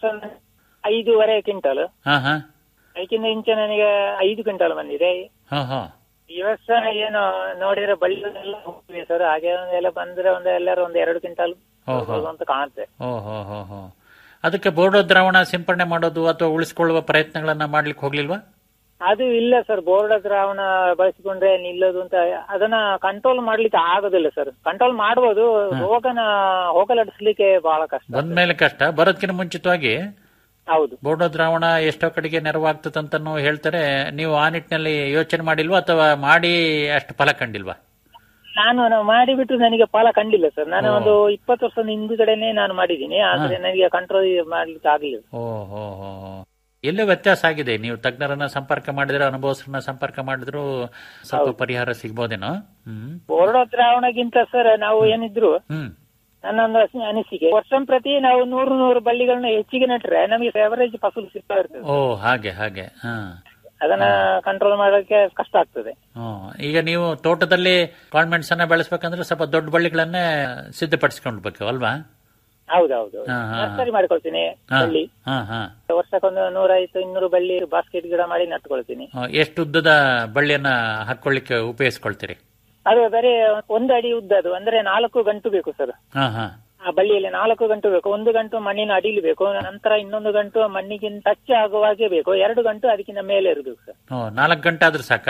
ಐದೂವರೆ ಕ್ವಿಂಟಲ್ ಹಾ ಹಾ ಅದಕ್ಕಿಂತ ಇಂಚೆ ನನಗೆ ಐದು ಕ್ವಿಂಟಲ್ ಬಂದಿದೆ ಹಾ ಹಾ ಈ ವರ್ಷ ಏನು ನೋಡಿದ್ರೆ ಬಳ್ಳಿ ಎಲ್ಲ ಹೋಗ್ತಿದೆ ಸರ್ ಹಾಗೆ ಎಲ್ಲ ಬಂದ್ರೆ ಒಂದು ಎಲ್ಲರೂ ಒಂದು ಎರಡು ಕ್ವಿಂಟಲ್ ಓಹೋ. ಬರ್ಬೋದು ಅಂತ ಕಾಣುತ್ತೆ ಓ ಹೋ ಹೋ ಹೋ ಅದಕ್ಕೆ ಬೋರ್ಡೋ ದ್ರಾವಣ ಸಿಂಪಡಣೆ ಮಾಡೋದು ಅಥವಾ ಉಳಿಸ್ಕೊಳ್ಳುವ ಪ್ರಯತ್ನಗಳನ್ನ ಮಾಡ್ಲಿಕ್ಕೆ ಹೋಗ್ಲಿಲ್ವಾ ಅದು ಇಲ್ಲ ಸರ್ ಬೋರ್ಡ್ ದ್ರಾವಣ ಬಳಸಿಕೊಂಡ್ರೆ ನಿಲ್ಲೋದು ಅಂತ ಅದನ್ನ ಕಂಟ್ರೋಲ್ ಮಾಡ್ಲಿಕ್ಕೆ ಆಗೋದಿಲ್ಲ ಸರ್ ಕಂಟ್ರೋಲ್ ಮಾಡ್ಬೋದು ರೋಗನ ಹೋಗಲಾಡಿಸ್ಲಿಕ್ಕೆ ಬಹಳ ಕಷ್ಟ ಬಂದ್ಮೇಲೆ ಕಷ್ಟ ಬರೋದಕ್ಕಿಂತ ಮುಂಚಿತವಾಗಿ ಹೌದು ಬೋರ್ಡೋ ದ್ರಾವಣ ಎಷ್ಟೋ ಕಡೆಗೆ ನೆರವಾಗ್ತದಂತನೂ ಹೇಳ್ತಾರೆ ನೀವು ಆ ನಿಟ್ಟಿನಲ್ಲಿ ಯೋಚನೆ ಮಾಡಿಲ್ವಾ ಅಥವಾ ಮಾಡಿ ಅಷ್ಟು ಫಲ ಕಂಡಿಲ್ವಾ ನಾನು ನಾವು ಮಾಡಿಬಿಟ್ಟು ನನಗೆ ಫಲ ಕಂಡಿಲ್ಲ ಸರ್ ನಾನು ಓ. ಒಂದು ಇಪ್ಪತ್ತು ವರ್ಷದ ಹಿಂದುಗಡೆನೆ ನಾನು ಮಾಡಿದ್ದೀನಿ ಆದ್ರೆ ನನಗೆ ಕಂಟ್ರೋಲ್ ಮಾಡ್ಲಿಕ್ಕೆ ಆಗ್ಲಿಲ್ಲ ಓ ಹೋ ಹೋ ಹೋ. ಎಲ್ಲೇ ವ್ಯತ್ಯಾಸ ಆಗಿದೆ ನೀವು ತಜ್ಞರನ್ನ ಸಂಪರ್ಕ ಮಾಡಿದ್ರೆ ಅನುಭವಸ್ಥರನ್ನ ಸಂಪರ್ಕ ಮಾಡಿದ್ರು ಸ್ವಲ್ಪ ಪರಿಹಾರ ಸಿಗ್ಬೋದೇನೋ ಹ್ಮ್ ಬೋರ್ಡೋ ದ್ರಾವಣಗಿಂತ ಸರ್ ನಾವು ಏನಿದ್ರು ಹ್ಮ್ ನನ್ನೊಂದು ಅನಿ- ಅನಿಸಿಕೆ ವರ್ಷ ಪ್ರತಿ ನಾವು ನೂರು ನೂರು ಬಳ್ಳಿಗಳನ್ನ ಹೆಚ್ಚಿಗೆ ನೆಟ್ರೆ ನಮಗೆ ಫೇವರೇಜ್ ಫಸಲು ಸಿಗ್ತಾ ಇರ್ತದೆ ಓ ಹಾಗೆ ಹಾಗೆ ಹಾ ಅದನ್ನ ಕಂಟ್ರೋಲ್ ಮಾಡೋಕೆ ಕಷ್ಟ ಆಗ್ತದೆ ಹ್ಮ್. ಈಗ ನೀವು ತೋಟದಲ್ಲಿ ಕಾನ್ವೆಂಟ್ಸ್ ಅನ್ನ ಬೆಳೆಸ್ಬೇಕಂದ್ರೆ ಸ್ವಲ್ಪ ದೊಡ್ಡ ಬಳ್ಳಿಗಳನ್ನೇ ಸಿದ್ಧಪಡಿಸ್ಕೊಂಡ್ಬೇಕು ಅಲ್ವಾ ಹೌದೌದು ಹಾ, ಹಾ, ಹಾ. ನರ್ಸರಿ ಮಾಡ್ಕೊಳ್ತೀನಿ ಹಾ ಬಳ್ಳಿ ಹಾ ಹಾ ವರ್ಷಕ್ಕೊಂದು ನೂರೈವತ್ತು ಇನ್ನೂರು ಬಳ್ಳಿ ಬಾಸ್ಕೆಟ್ ಗಿಡ ಮಾಡಿ ನಟ್ಕೊಳ್ತೀನಿ ಆ, ಎಷ್ಟು ಉದ್ದದ ಬಳ್ಳಿಯನ್ನ ಹಾಕೊಳ್ಳಿಕ್ಕೆ ಉಪಯೋಗಿಸ್ಕೊಳ್ತೀರಿ ಅದು ಬರೀ ಒಂದು ಅಡಿ ಉದ್ದದು ಅಂದ್ರೆ ನಾಲ್ಕು ಗಂಟು ಬೇಕು ಸರ್ ಹಾ ಹಾ ಆ ಬಳ್ಳಿಯಲ್ಲಿ ನಾಲ್ಕು ಗಂಟು ಬೇಕು ಒಂದು ಗಂಟು ಮಣ್ಣಿನ ಅಡಿಲಿ ಬೇಕು ನಂತರ ಇನ್ನೊಂದು ಗಂಟು ಮಣ್ಣಿಗಿಂತ ಟಚ್ ಆಗುವಾಗೆ ಬೇಕು ಎರಡು ಗಂಟು ಅದಕ್ಕಿಂತ ಮೇಲೆ ಇರಬೇಕು ಸರ್ ಓ ನಾಲ್ಕು ಗಂಟೆ ಆದ್ರೂ ಸಾಕಾ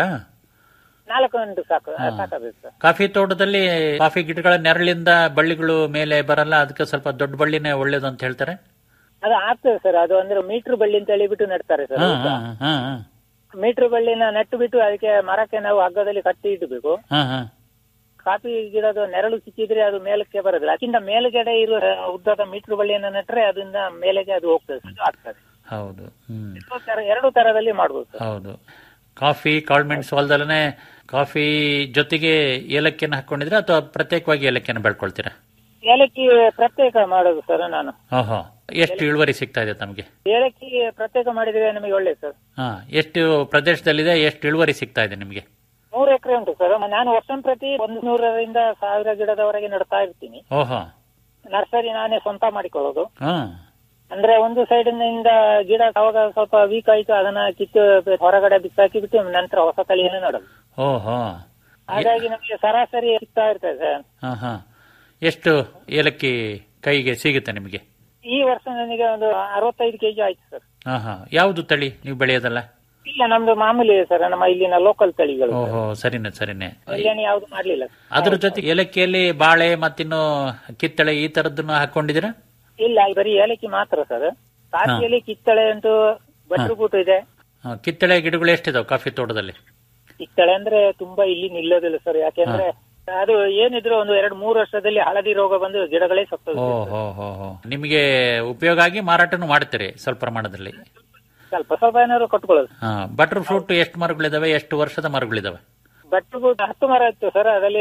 ನಾಲ್ಕು ಗಂಟು ಸಾಕು ಸಾಕಾಗಬೇಕು ಸರ್ ಕಾಫಿ ತೋಟದಲ್ಲಿ ಕಾಫಿ ಗಿಡಗಳ ನೆರಳಿಂದ ಬಳ್ಳಿಗಳು ಮೇಲೆ ಬರಲ್ಲ ಅದಕ್ಕೆ ಸ್ವಲ್ಪ ದೊಡ್ಡ ಬಳ್ಳಿನೇ ಒಳ್ಳೇದು ಅಂತ ಹೇಳ್ತಾರೆ ಅದು ಆಗ್ತದೆ ಸರ್ ಅದು ಅಂದ್ರೆ ಮೀಟರ್ ಬಳ್ಳಿ ಅಂತ ಹೇಳಿಬಿಟ್ಟು ನೆಡ್ತಾರೆ ಸರ್ ಹಾ ಹಾ ಹಾ ಹಾ ಮೀಟರ್ ಬಳ್ಳಿನ ನೆಟ್ಟು ಬಿಟ್ಟು ಅದಕ್ಕೆ ಮರಕ್ಕೆ ನಾವು ಹಗ್ಗದಲ್ಲಿ ಕಟ್ಟಿ ಇಡಬೇಕು ಹಾ ಹಾ ಕಾಫಿ ಗಿಡದ ನೆರಳು ಸಿಕ್ಕಿದ್ರೆ ಅದು ಮೇಲಕ್ಕೆ ಬರೋದಿಲ್ಲ ಅದಕ್ಕಿಂತ ಮೇಲ್ಗಡೆ ಇರುವ ಉದ್ದದ ಮೀಟರ್ ಬಳ್ಳಿಯನ್ನು ನೆಟ್ರೆ ಅದರಿಂದ ಮೇಲೆಗೆ ಅದು ಹೋಗ್ತದೆ ಅದು ಆಗ್ತದೆ ಹೌದು ಹ್ಮ್ ಎರಡು ತರ ಎರಡು ತರದಲ್ಲಿ ಮಾಡ್ಬೋದು ಸರ್ ಹೌದು ಕಾಫಿ ಕಾಳ್ಮೆಣ್ಸು ಹೊಲದಲ್ಲೇ ಕಾಫಿ ಜೊತೆಗೆ ಏಲಕ್ಕಿಯನ್ನು ಹಾಕೊಂಡಿದ್ರೆ ಅಥವಾ ಪ್ರತ್ಯೇಕವಾಗಿ ಏಲಕ್ಕಿಯನ್ನು ಬೆಳ್ಕೊಳ್ತೀರಾ ಏಲಕ್ಕಿ ಪ್ರತ್ಯೇಕ ಮಾಡೋದು ಸರ್ ನಾನು ಓಹೋ ಎಷ್ಟು ಇಳುವರಿ ಸಿಗ್ತಾ ಇದೆ ತಮಗೆ ಏಲಕ್ಕಿ ಪ್ರತ್ಯೇಕ ಮಾಡಿದ್ರೆ ನಮಗೆ ಒಳ್ಳೇದು ಸರ್ ಹಾ ಎಷ್ಟು ಪ್ರದೇಶದಲ್ಲಿದೆ ಎಷ್ಟು ಇಳುವರಿ ಸಿಗ್ತಾ ಇದೆ ನಿಮಗೆ ಮೂರು ಎಕರೆ ಉಂಟು ಸರ್ ನಾನು ವರ್ಷ ಪ್ರತಿ ಒಂದು ನೂರರಿಂದ ಸಾವಿರ ಗಿಡದವರೆಗೆ ನೆಡ್ತಾ ಇರ್ತೀನಿ ಓಹೋ ನರ್ಸರಿ ನಾನೇ ಸ್ವಂತ ಮಾಡಿಕೊಳ್ಳೋದು ಹಾ ಅಂದ್ರೆ ಒಂದು ಸೈಡ್ ನಿಂದ ಗಿಡ ಅವಾಗ ಸ್ವಲ್ಪ ವೀಕ್ ಆಯ್ತು ಅದನ್ನ ಕಿತ್ತು ಹೊರಗಡೆ ಬಿಸಾಕಿ ಬಿಟ್ಟು ನಂತರ ಹೊಸ ತಳಿಯನ್ನು ನೆಡೋದು ಓಹೋ ಹಾಗಾಗಿ ನಮಗೆ ಸರಾಸರಿ ಸಿಗ್ತಾ ಇರ್ತದೆ ಸರ್ ಹಾ ಹಾ ಎಷ್ಟು ಏಲಕ್ಕಿ ಕೈಗೆ ಸಿಗುತ್ತೆ ನಿಮಗೆ ಈ ವರ್ಷ ನನಗೆ ಒಂದು ಅರವತ್ತೈದು ಕೆಜಿ ಆಯ್ತು ಸರ್ ಹಾ ಹಾ ಯಾವುದು ತಳಿ ನೀವು ಬೆಳೆಯೋದಲ್ಲ ಇಲ್ಲ ನಮ್ದು ಮಾಮೂಲಿ ಸರ್ ನಮ್ಮ ಇಲ್ಲಿನ ಲೋಕಲ್ ತಳಿಗಳು ಓಹೋ ಸರಿನೆ ಸರಿನೆ ಕಲ್ಯಾಣಿ ಯಾವ್ದು ಮಾಡ್ಲಿಲ್ಲ ಅದ್ರ ಜೊತೆ ಏಲಕ್ಕಿಯಲ್ಲಿ ಬಾಳೆ ಮತ್ತಿನ್ನು ಕಿತ್ತಳೆ ಈ ತರದನ್ನು ಹಾಕೊಂಡಿದ್ದೀರಾ ಇಲ್ಲ ಬರೀ ಏಲಕ್ಕಿ ಮಾತ್ರ ಸರ್ ಕಾಫಿಯಲ್ಲಿ ಕಿತ್ತಳೆ ಉಂಟು ಬಟ್ರು ಬೂಟು ಇದೆ ಆ, ಕಿತ್ತಳೆ ಗಿಡಗಳು ಎಷ್ಟಿದಾವೆ ಕಾಫಿ ತೋಟದಲ್ಲಿ ಕಿತ್ತಳೆ ಅಂದ್ರೆ ತುಂಬಾ ಇಲ್ಲಿ ನಿಲ್ಲೋದಿಲ್ಲ ಸರ್ ಯಾಕೆಂದ್ರೆ ಅದು ಏನಿದ್ರು ಒಂದು ಎರಡು ಮೂರು ವರ್ಷದಲ್ಲಿ ಹಳದಿ ರೋಗ ಬಂದು ಗಿಡಗಳೇ ಸತ್ತೋದು ಓ ಹೋ ಹೋ ಹೋ ನಿಮಗೆ ಉಪಯೋಗ ಆಗಿ ಮಾರಾಟನೂ ಮಾಡ್ತೀರಿ ಸ್ವಲ್ಪ ಪ್ರಮಾಣದಲ್ಲಿ ಸ್ವಲ್ಪ ಸ್ವಲ್ಪ ಏನಾದ್ರು ಕೊಟ್ಕೊಳ್ಳೋದು ಹಾ ಬಟರ್ ಫ್ರೂಟ್ ಎಷ್ಟು ಮರಗಳಿದಾವೆ ಎಷ್ಟು ವರ್ಷದ ಮರಗಳಿದಾವೆ ಬೆಟ್ಟಗೂ ಹತ್ತು ಮರ ಇತ್ತು ಸರ್ ಅದರಲ್ಲಿ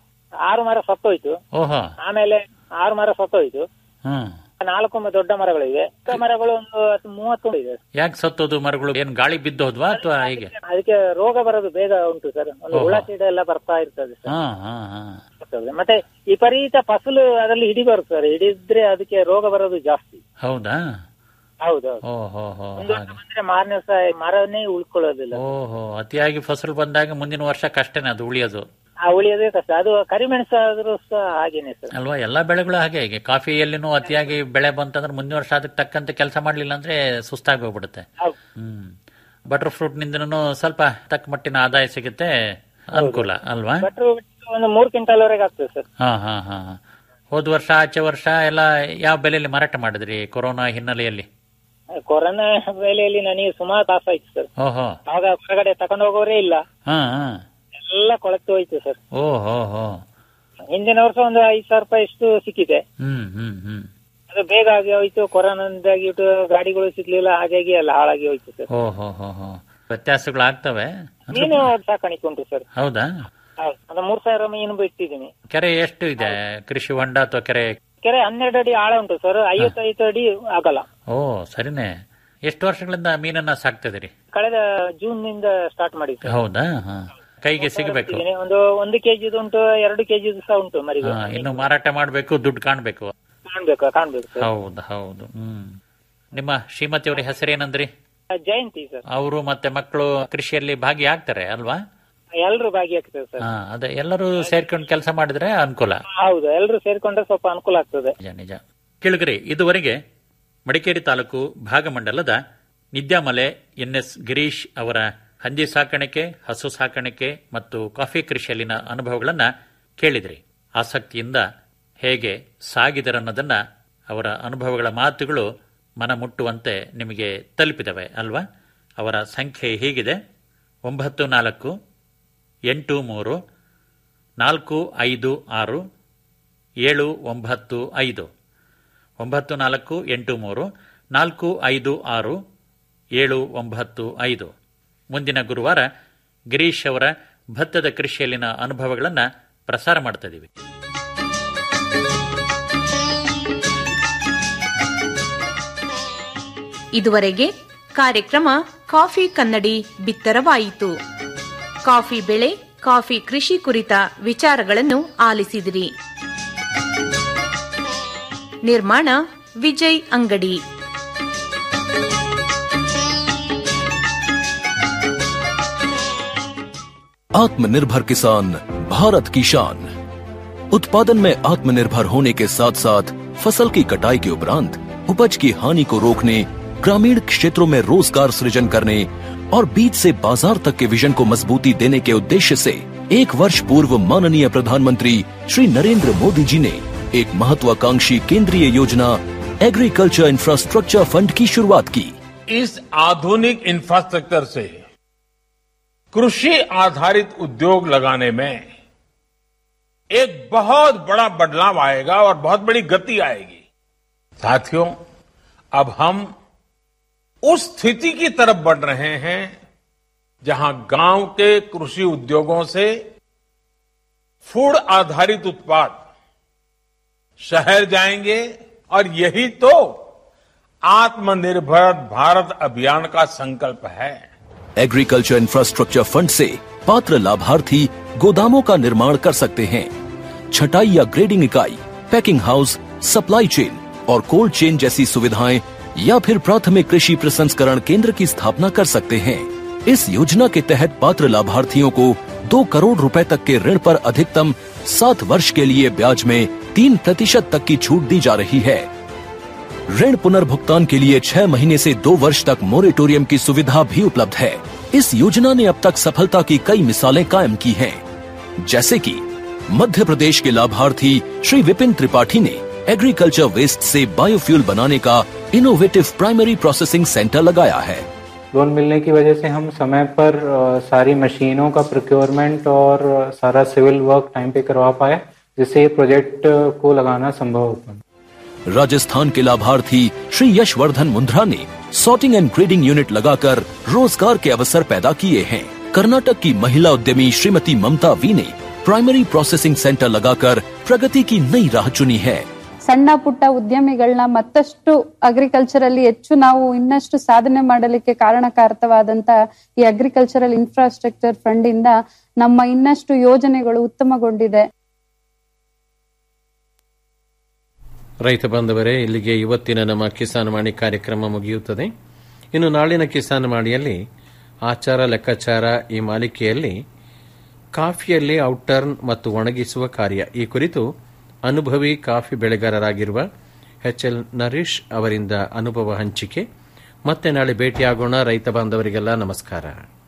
ಆರು ಮರ ಸತ್ತೋಯ್ತು ಓಹೋ ಆಮೇಲೆ ಆರು ಮರ ಸತ್ತೋಯ್ತು ಹ್ಮ್ ನಾಲ್ಕು ಮ- ದೊಡ್ಡ ಮರಗಳಿವೆ ಚಿಕ್ಕ ಮರಗಳು ಒಂದು ಹತ್ತು ಮೂವತ್ತು ಇದೆ ಯಾಕೆ ಸತ್ತೋದು ಮರಗಳು ಏನ್ ಗಾಳಿ ಬಿದ್ದೋದ್ವಾ ಅಥವಾ ಹೇಗೆ ಅದಕ್ಕೆ ರೋಗ ಬರೋದು ಬೇಗ ಉಂಟು ಸರ್ ಒಂದು ಹುಳ ಚೀಡ ಎಲ್ಲ ಬರ್ತಾ ಇರ್ತದೆ ಸರ್ ಹಾ ಹಾ ಹಾ ಬರ್ತದೆ. ಮತ್ತೆ ವಿಪರೀತ ಫಸಲು ಅದರಲ್ಲಿ ಹಿಡಿಬಾರ್ದು ಸರ್ ಹಿಡಿದ್ರೆ ಅದಕ್ಕೆ ರೋಗ ಬರೋದು ಜಾಸ್ತಿ ಹೌದಾ ಹೌದು ಓ ಹೋ ಹೋ ಒಂದು ವರ್ಷ ಹಾಗೆ ಬಂದ್ರೆ ಮಾರನೇ ವರ್ಷ ಮರನೇ ಉಳ್ಕೊಳ್ಳೋದಿಲ್ಲ ಓಹೋ ಅತಿಯಾಗಿ ಫಸಲು ಬಂದಾಗ ಮುಂದಿನ ವರ್ಷ ಕಷ್ಟನೇ ಅದು ಉಳಿಯೋದು ಆ ಉಳಿಯೋದೇ ಕಷ್ಟ ಅದು ಕರಿಮೆಣಸು ಆದ್ರೂ ಸಹ ಹಾಗೇನೆ ಸರ್ ಅಲ್ವಾ ಎಲ್ಲಾ ಬೆಳೆಗಳು ಹಾಗೆ ಈಗ ಕಾಫಿಯಲ್ಲಿನೂ ಅತಿಯಾಗಿ ಬೆಳೆ ಬಂತಂದ್ರೆ ಮುಂದಿನ ವರ್ಷ ಅದಕ್ಕೆ ತಕ್ಕಂತೆ ಕೆಲಸ ಮಾಡ್ಲಿಲ್ಲ ಅಂದ್ರೆ ಸುಸ್ತಾಗಿ ಹೋಗ್ಬಿಡುತ್ತೆ ಹೌದು ಹ್ಮ್ ಬಟರ್ ಫ್ರೂಟ್ ನಿಂದನೂ ಸ್ವಲ್ಪ ತಕ್ಕ ಮಟ್ಟಿನ ಆದಾಯ ಸಿಗುತ್ತೆ ಅನುಕೂಲ ಅಲ್ವಾ ಬಟ್ರು ಒಂದು ಮೂರು ಕ್ವಿಂಟಲ್ ವರೆಗೆ ಆಗ್ತದೆ ಸರ್ ಹಾ ಹಾ ಹಾ ಹೋದ ವರ್ಷ ಆಚೆ ವರ್ಷ ಎಲ್ಲ ಯಾವ ಬೆಲೆಯಲ್ಲಿ ಮಾರಾಟ ಮಾಡಿದ್ರಿ ಕೊರೋನಾ ಹಿನ್ನೆಲೆಯಲ್ಲಿ ಕೊರೋನಾ ವೇಳೆಯಲ್ಲಿ ನನಗೆ ಸುಮಾರು ಲಾಸ್ ಆಯ್ತು ಸರ್ ಓಹೋ ಆಗ ಹೊರಗಡೆ ತಕೊಂಡು ಹೋಗೋರೇ ಇಲ್ಲ ಹಾ ಹಾ ಎಲ್ಲ ಕೊಳತು ಹೋಯ್ತು ಸರ್ ಓ ಹೋ ಹೋ ಹಿಂದಿನ ವರ್ಷ ಒಂದು ಐದು ಸಾವಿರ ರೂಪಾಯಿ ಅಷ್ಟು ಸಿಕ್ಕಿದೆ ಹ್ಮ್ ಹ್ಮ್ ಹ್ಮ್ ಅದು ಬೇಗ ಆಗಿ ಹೋಯ್ತು ಕೊರೋನಾದಾಗಿ ಇಟ್ಟು ಗಾಡಿಗಳು ಸಿಗ್ಲಿಲ್ಲ ಹಾಗಾಗಿ ಎಲ್ಲ ಹಾಳಾಗಿ ಹೋಯ್ತು ಸರ್ ಓ ಹೋ ಹೋ ಹೋ ವ್ಯತ್ಯಾಸಗಳು ಆಗ್ತವೆ ಮೀನು ಸಾಕಾಣಿಕೆ ಉಂಟು ಸರ್ ಹೌದಾ ಹೌದು ಒಂದು ಮೂರ್ ಸಾವಿರ ಮೀನು ಬಿಟ್ಟಿದ್ದೀನಿ ಕೆರೆ ಎಷ್ಟು ಇದೆ ಕೃಷಿ ಹೊಂಡ ಅಥವಾ ಕೆರೆ ಕೆರೆ ಹನ್ನೆರಡು ಅಡಿ ಆಳ ಉಂಟು ಸರ್ ಐವತ್ತೈದು ಅಡಿ ಆಗಲ್ಲ ಓ ಸರಿನೇ ಎಷ್ಟು ವರ್ಷಗಳಿಂದ ಮೀನನ್ನ ಸಾಕ್ತಿದ್ದೀರಿ ಕಳೆದ ಜೂನ್ ನಿಂದ ಸ್ಟಾರ್ಟ್ ಮಾಡಿ ಸರ್ ಹೌದಾ ಹಾ ಕೈಗೆ ಸಿಗಬೇಕು ಇದೀನಿ. ಒಂದು ಒಂದು ಕೆಜಿದು ಉಂಟು ಎರಡು ಕೆಜಿದು ಸಹ ಉಂಟು ಮರಿಗಳು ಹಾ ಇನ್ನು ಮಾರಾಟ ಮಾಡ್ಬೇಕು ದುಡ್ಡು ಕಾಣ್ಬೇಕು ಕಾಣ್ಬೇಕು ಕಾಣ್ಬೇಕು ಸರ್ ಹೌದು ಹೌದು ಹ್ಮ್ ನಿಮ್ಮ ಶ್ರೀಮತಿಯವರ ಹೆಸರೇನಂದ್ರಿ ಜಯಂತಿ ಸರ್ ಅವರು ಮತ್ತೆ ಮಕ್ಕಳು ಕೃಷಿಯಲ್ಲಿ ಭಾಗಿಯಾಗ್ತಾರೆ ಅಲ್ವಾ ಎಲ್ರು ಭಾಗಿಯಾಗ್ತದೆ ಸರ್ ಹಾ ಅದೇ ಎಲ್ಲರೂ ಸೇರ್ಕೊಂಡು ಕೆಲಸ ಮಾಡಿದ್ರೆ ಅನುಕೂಲ ಹೌದು ಎಲ್ರು ಸೇರ್ಕೊಂಡ್ರೆ ಸ್ವಲ್ಪ ಅನುಕೂಲ ಆಗ್ತದೆ ನಿಜ ನಿಜ ಕೇಳಿದ್ರಿ ಇದುವರೆಗೆ ಮಡಿಕೇರಿ ತಾಲೂಕು ಭಾಗಮಂಡಲದ ನಿದ್ಯಾಮಲೆ ಎನ್ಎಸ್ ಗಿರೀಶ್ ಅವರ ಹಂದಿ ಸಾಕಾಣಿಕೆ ಹಸು ಸಾಕಾಣಿಕೆ ಮತ್ತು ಕಾಫಿ ಕೃಷಿಯಲ್ಲಿನ ಅನುಭವಗಳನ್ನ ಕೇಳಿದ್ರಿ ಆಸಕ್ತಿಯಿಂದ ಹೇಗೆ ಸಾಗಿದರನ್ನೋದನ್ನ ಅವರ ಅನುಭವಗಳ ಮಾತುಗಳು ಮನ ಮುಟ್ಟುವಂತೆ ನಿಮಗೆ ತಲುಪಿದವೆ ಅಲ್ವಾ ಅವರ ಸಂಖ್ಯೆ ಹೀಗಿದೆ ಒಂಬತ್ತು ನಾಲ್ಕು ಎಂಟು ಮೂರು ನಾಲ್ಕು ಐದು ಆರು ಏಳು ಒಂಬತ್ತು ಐದು ಒಂಬತ್ತು ನಾಲ್ಕು ಎಂಟು ಮೂರು ನಾಲ್ಕು ಐದು ಆರು ಏಳು ಒಂಬತ್ತು ಐದು ಮುಂದಿನ ಗುರುವಾರ ಗಿರೀಶ್ ಅವರ ಭತ್ತದ ಕೃಷಿಯಲ್ಲಿನ ಅನುಭವಗಳನ್ನು ಪ್ರಸಾರ ಮಾಡ್ತಿದ್ದೀವಿ ಇದುವರೆಗೆ ಕಾರ್ಯಕ್ರಮ ಕಾಫಿ ಕನ್ನಡಿ ಬಿತ್ತರವಾಯಿತು ಕಾಫಿ ಬೆಳೆ ಕಾಫಿ ಕೃಷಿ ಕುರಿತ ವಿಚಾರಗಳನ್ನು ಆಲಿಸಿದಿರಿ ನಿರ್ಮಾಣ ವಿಜಯ್ ಅಂಗಡಿ आत्मनिर्भर किसान भारत की शान उत्पादन में आत्मनिर्भर होने के साथ साथ फसल की कटाई के उपरांत उपज की हानि को रोकने ग्रामीण क्षेत्रों में रोजगार सृजन करने और बीज से बाजार तक के विजन को मजबूती देने के उद्देश्य से एक वर्ष पूर्व माननीय प्रधानमंत्री श्री नरेंद्र मोदी जी ने एक महत्वाकांक्षी केंद्रीय योजना एग्रीकल्चर इंफ्रास्ट्रक्चर फंड की शुरुआत की इस आधुनिक इंफ्रास्ट्रक्चर से कृषि आधारित उद्योग लगाने में एक बहुत बड़ा बदलाव आएगा और बहुत बड़ी गति आएगी साथियों अब हम उस स्थिति की तरफ बढ़ रहे हैं जहां गांव के कृषि उद्योगों से फूड आधारित उत्पाद शहर जाएंगे और यही तो आत्मनिर्भर भारत अभियान का संकल्प है एग्रीकल्चर इंफ्रास्ट्रक्चर फंड से पात्र लाभार्थी गोदामों का निर्माण कर सकते हैं छटाई या ग्रेडिंग इकाई पैकिंग हाउस सप्लाई चेन और कोल्ड चेन जैसी सुविधाएं या फिर प्राथमिक कृषि प्रसंस्करण केंद्र की स्थापना कर सकते हैं इस योजना के तहत पात्र लाभार्थियों को दो करोड़ रुपए तक के ऋण पर अधिकतम सात वर्ष के लिए ब्याज में तीन प्रतिशत तक की छूट दी जा रही है ऋण पुनर्भुगतान के लिए छह महीने से दो वर्ष तक मोरेटोरियम की सुविधा भी उपलब्ध है इस योजना ने अब तक सफलता की कई मिसालें कायम की हैं, जैसे कि मध्य प्रदेश के लाभार्थी श्री विपिन त्रिपाठी ने एग्रीकल्चर वेस्ट से बायोफ्यूल बनाने का इनोवेटिव प्राइमरी प्रोसेसिंग सेंटर लगाया है लोन मिलने की वजह से हम समय पर अ, सारी मशीनों का प्रोक्योरमेंट और अ, सारा सिविल वर्क टाइम पे करवा पाए जिससे ये प्रोजेक्ट अ, को लगाना संभव हो पाया राजस्थान के लाभार्थी श्री यशवर्धन मुंद्रा ने सॉर्टिंग एंड ग्रेडिंग यूनिट लगाकर रोजगार के अवसर पैदा किए हैं कर्नाटक की महिला उद्यमी श्रीमती ममता वी ने प्राइमरी प्रोसेसिंग सेंटर लगाकर प्रगति की नई राह चुनी है ಸಣ್ಣ ಪುಟ್ಟ ಉದ್ಯಮಿಗಳನ್ನ ಮತ್ತಷ್ಟು ಅಗ್ರಿಕಲ್ಚರ್ ಅಲ್ಲಿ ಹೆಚ್ಚು ನಾವು ಇನ್ನಷ್ಟು ಸಾಧನೆ ಮಾಡಲಿಕ್ಕೆ ಕಾರಣಕಾರಕವಾದಂತ ಈ ಅಗ್ರಿಕಲ್ಚರಲ್ ಇನ್ಫ್ರಾಸ್ಟ್ರಕ್ಚರ್ ಫಂಡ್ ಇಂದ ನಮ್ಮ ಇನ್ನಷ್ಟು ಯೋಜನೆಗಳು ಉತ್ತಮಗೊಂಡಿದೆ ರೈತ ಬಾಂಧವರೇ ಇಲ್ಲಿಗೆ ಇವತ್ತಿನ ನಮ್ಮ ಕಿಸಾನ್ ವಾಣಿ ಕಾರ್ಯಕ್ರಮ ಮುಗಿಯುತ್ತದೆ ಇನ್ನು ನಾಳಿನ ಕಿಸಾನ್ ವಾಣಿಯಲ್ಲಿ ಆಚಾರ ಲೆಕ್ಕಾಚಾರ ಈ ಮಾಲಿಕೆಯಲ್ಲಿ ಕಾಫಿಯಲ್ಲಿ ಔಟ್ಟರ್ನ್ ಮತ್ತು ಒಣಗಿಸುವ ಕಾರ್ಯ ಈ ಕುರಿತು ಅನುಭವಿ ಕಾಫಿ ಬೆಳೆಗಾರರಾಗಿರುವ ಎಚ್ ಎಲ್ ನರೀಶ್ ಅವರಿಂದ ಅನುಭವ ಹಂಚಿಕೆ ಮತ್ತೆ ನಾಳೆ ಭೇಟಿಯಾಗೋಣ ರೈತ ಬಾಂಧವರಿಗೆಲ್ಲ ನಮಸ್ಕಾರ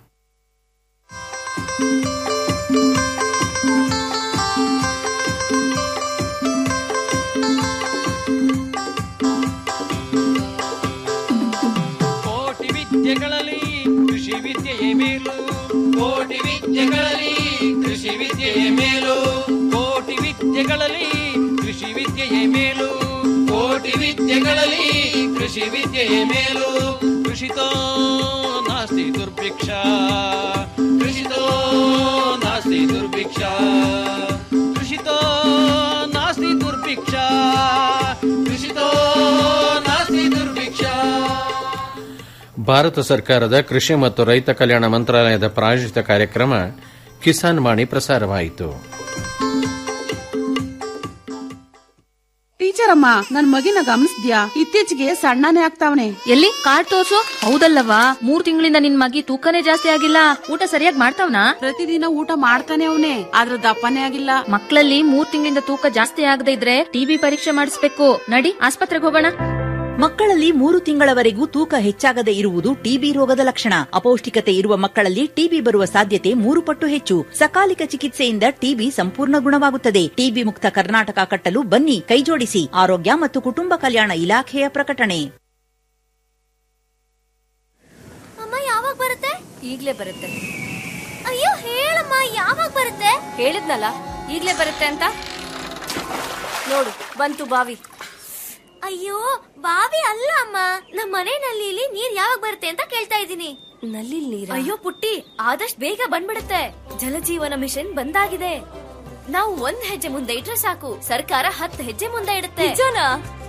ಕೋಟಿ ವಿದ್ಯೆಗಳಲ್ಲಿ ಕೃಷಿ ವಿದ್ಯೆಯೇ ಮೇಲು ಕೋಟಿ ವಿದ್ಯೆಗಳಲ್ಲಿ ಕೃಷಿ ವಿದ್ಯೆಯೇ ಮೇಲು ಕೋಟಿ ವಿದ್ಯೆಗಳಲ್ಲಿ ಕೃಷಿ ವಿದ್ಯೆಯೇ ಮೇಲು ಕೋಟಿ ವಿದ್ಯೆಗಳಲ್ಲಿ ಕೃಷಿ ವಿದ್ಯೆಯೇ ಮೇಲು ಕೃಷಿತೋ ನಾಸ್ತಿ ದುರ್ಭಿಕ್ಷ ಕೃಷಿತೋ ನಾಸ್ತಿ ದುರ್ಭಿಕ್ಷ ಕೃಷಿತೋ ನಾಸ್ತಿ ದುರ್ಭಿಕ್ಷ ಕೃಷಿತೋ ನಾಸ್ತಿ ದುರ್ಭಿಕ್ಷ ಭಾರತ ಸರ್ಕಾರದ ಕೃಷಿ ಮತ್ತು ರೈತ ಕಲ್ಯಾಣ ಮಂತ್ರಾಲಯದ ಪ್ರಾಯೋಜಿತ ಕಾರ್ಯಕ್ರಮ ಕಿಸಾನ್ ವಾಣಿ ಪ್ರಸಾರವಾಯಿತು ಟೀಚರ್ ಅಮ್ಮ ನನ್ ಮಗಿನ ಗಮನಿಸ್ದ್ಯಾ ಇತ್ತೀಚೆಗೆ ಸಣ್ಣನೇ ಆಗ್ತಾವನೆ ಎಲ್ಲಿ ಕಾರ್ಡ್ ತೋರ್ಸು ಹೌದಲ್ಲವಾ ಮೂರ್ ತಿಂಗಳಿಂದ ನಿನ್ ಮಗಿ ತೂಕನೇ ಜಾಸ್ತಿ ಆಗಿಲ್ಲ ಊಟ ಸರಿಯಾಗಿ ಮಾಡ್ತಾವ್ನಾ ಪ್ರತಿದಿನ ಊಟ ಮಾಡ್ತಾನೆ ಅವನೇ ಆದ್ರ ದಪ್ಪನೇ ಆಗಿಲ್ಲ ಮಕ್ಕಳಲ್ಲಿ ಮೂರ್ ತಿಂಗಳಿಂದ ತೂಕ ಜಾಸ್ತಿ ಆಗದೆ ಇದ್ರೆ ಟಿಬಿ ಪರೀಕ್ಷೆ ಮಾಡಿಸ್ಬೇಕು ನಡಿ ಆಸ್ಪತ್ರೆಗೆ ಹೋಗೋಣ ಮಕ್ಕಳಲ್ಲಿ ಮೂರು ತಿಂಗಳವರೆಗೂ ತೂಕ ಹೆಚ್ಚಾಗದೆ ಇರುವುದು ಟಿಬಿ ರೋಗದ ಲಕ್ಷಣ ಅಪೌಷ್ಟಿಕತೆ ಇರುವ ಮಕ್ಕಳಲ್ಲಿ ಟಿಬಿ ಬರುವ ಸಾಧ್ಯತೆ ಮೂರು ಪಟ್ಟು ಹೆಚ್ಚು ಸಕಾಲಿಕ ಚಿಕಿತ್ಸೆಯಿಂದ ಟಿಬಿ ಸಂಪೂರ್ಣ ಗುಣವಾಗುತ್ತದೆ ಟಿಬಿ ಮುಕ್ತ ಕರ್ನಾಟಕ ಕಟ್ಟಲು ಬನ್ನಿ ಕೈಜೋಡಿಸಿ ಆರೋಗ್ಯ ಮತ್ತು ಕುಟುಂಬ ಕಲ್ಯಾಣ ಇಲಾಖೆಯ ಪ್ರಕಟಣೆ ಅಮ್ಮ ಯಾವಾಗ ಬರುತ್ತೆ ಈಗ್ಲೇ ಬರುತ್ತೆ ಅಯ್ಯೋ ಹೇಳಮ್ಮ ಯಾವಾಗ ಬರುತ್ತೆ ಹೇಳಿದ್ನಲ್ಲ ಈಗ್ಲೇ ಬರುತ್ತೆ ಅಂತ ನೋಡು ಬಂತು ಬಾವಿ ಅಯ್ಯೋ ಬಾವಿ ಅಲ್ಲ ಅಮ್ಮ ನಮ್ಮ ಮನೆ ನಲ್ಲಿಲಿ ನೀರ್ ಯಾವಾಗ ಬರುತ್ತೆ ಅಂತ ಕೇಳ್ತಾ ಇದ್ದೀನಿ ನಲ್ಲಿ ನೀರ್ ಅಯ್ಯೋ ಪುಟ್ಟಿ ಆದಷ್ಟು ಬೇಗ ಬಂದ್ಬಿಡುತ್ತೆ ಜಲಜೀವನ ಮಿಷನ್ ಬಂದಾಗಿದೆ ನಾವು ಒಂದ್ ಹೆಜ್ಜೆ ಮುಂದೆ ಇಟ್ರೆ ಸಾಕು ಸರ್ಕಾರ ಹತ್ತು ಹೆಜ್ಜೆ ಮುಂದೆ ಇಡುತ್ತೆ ನಿಜನಾ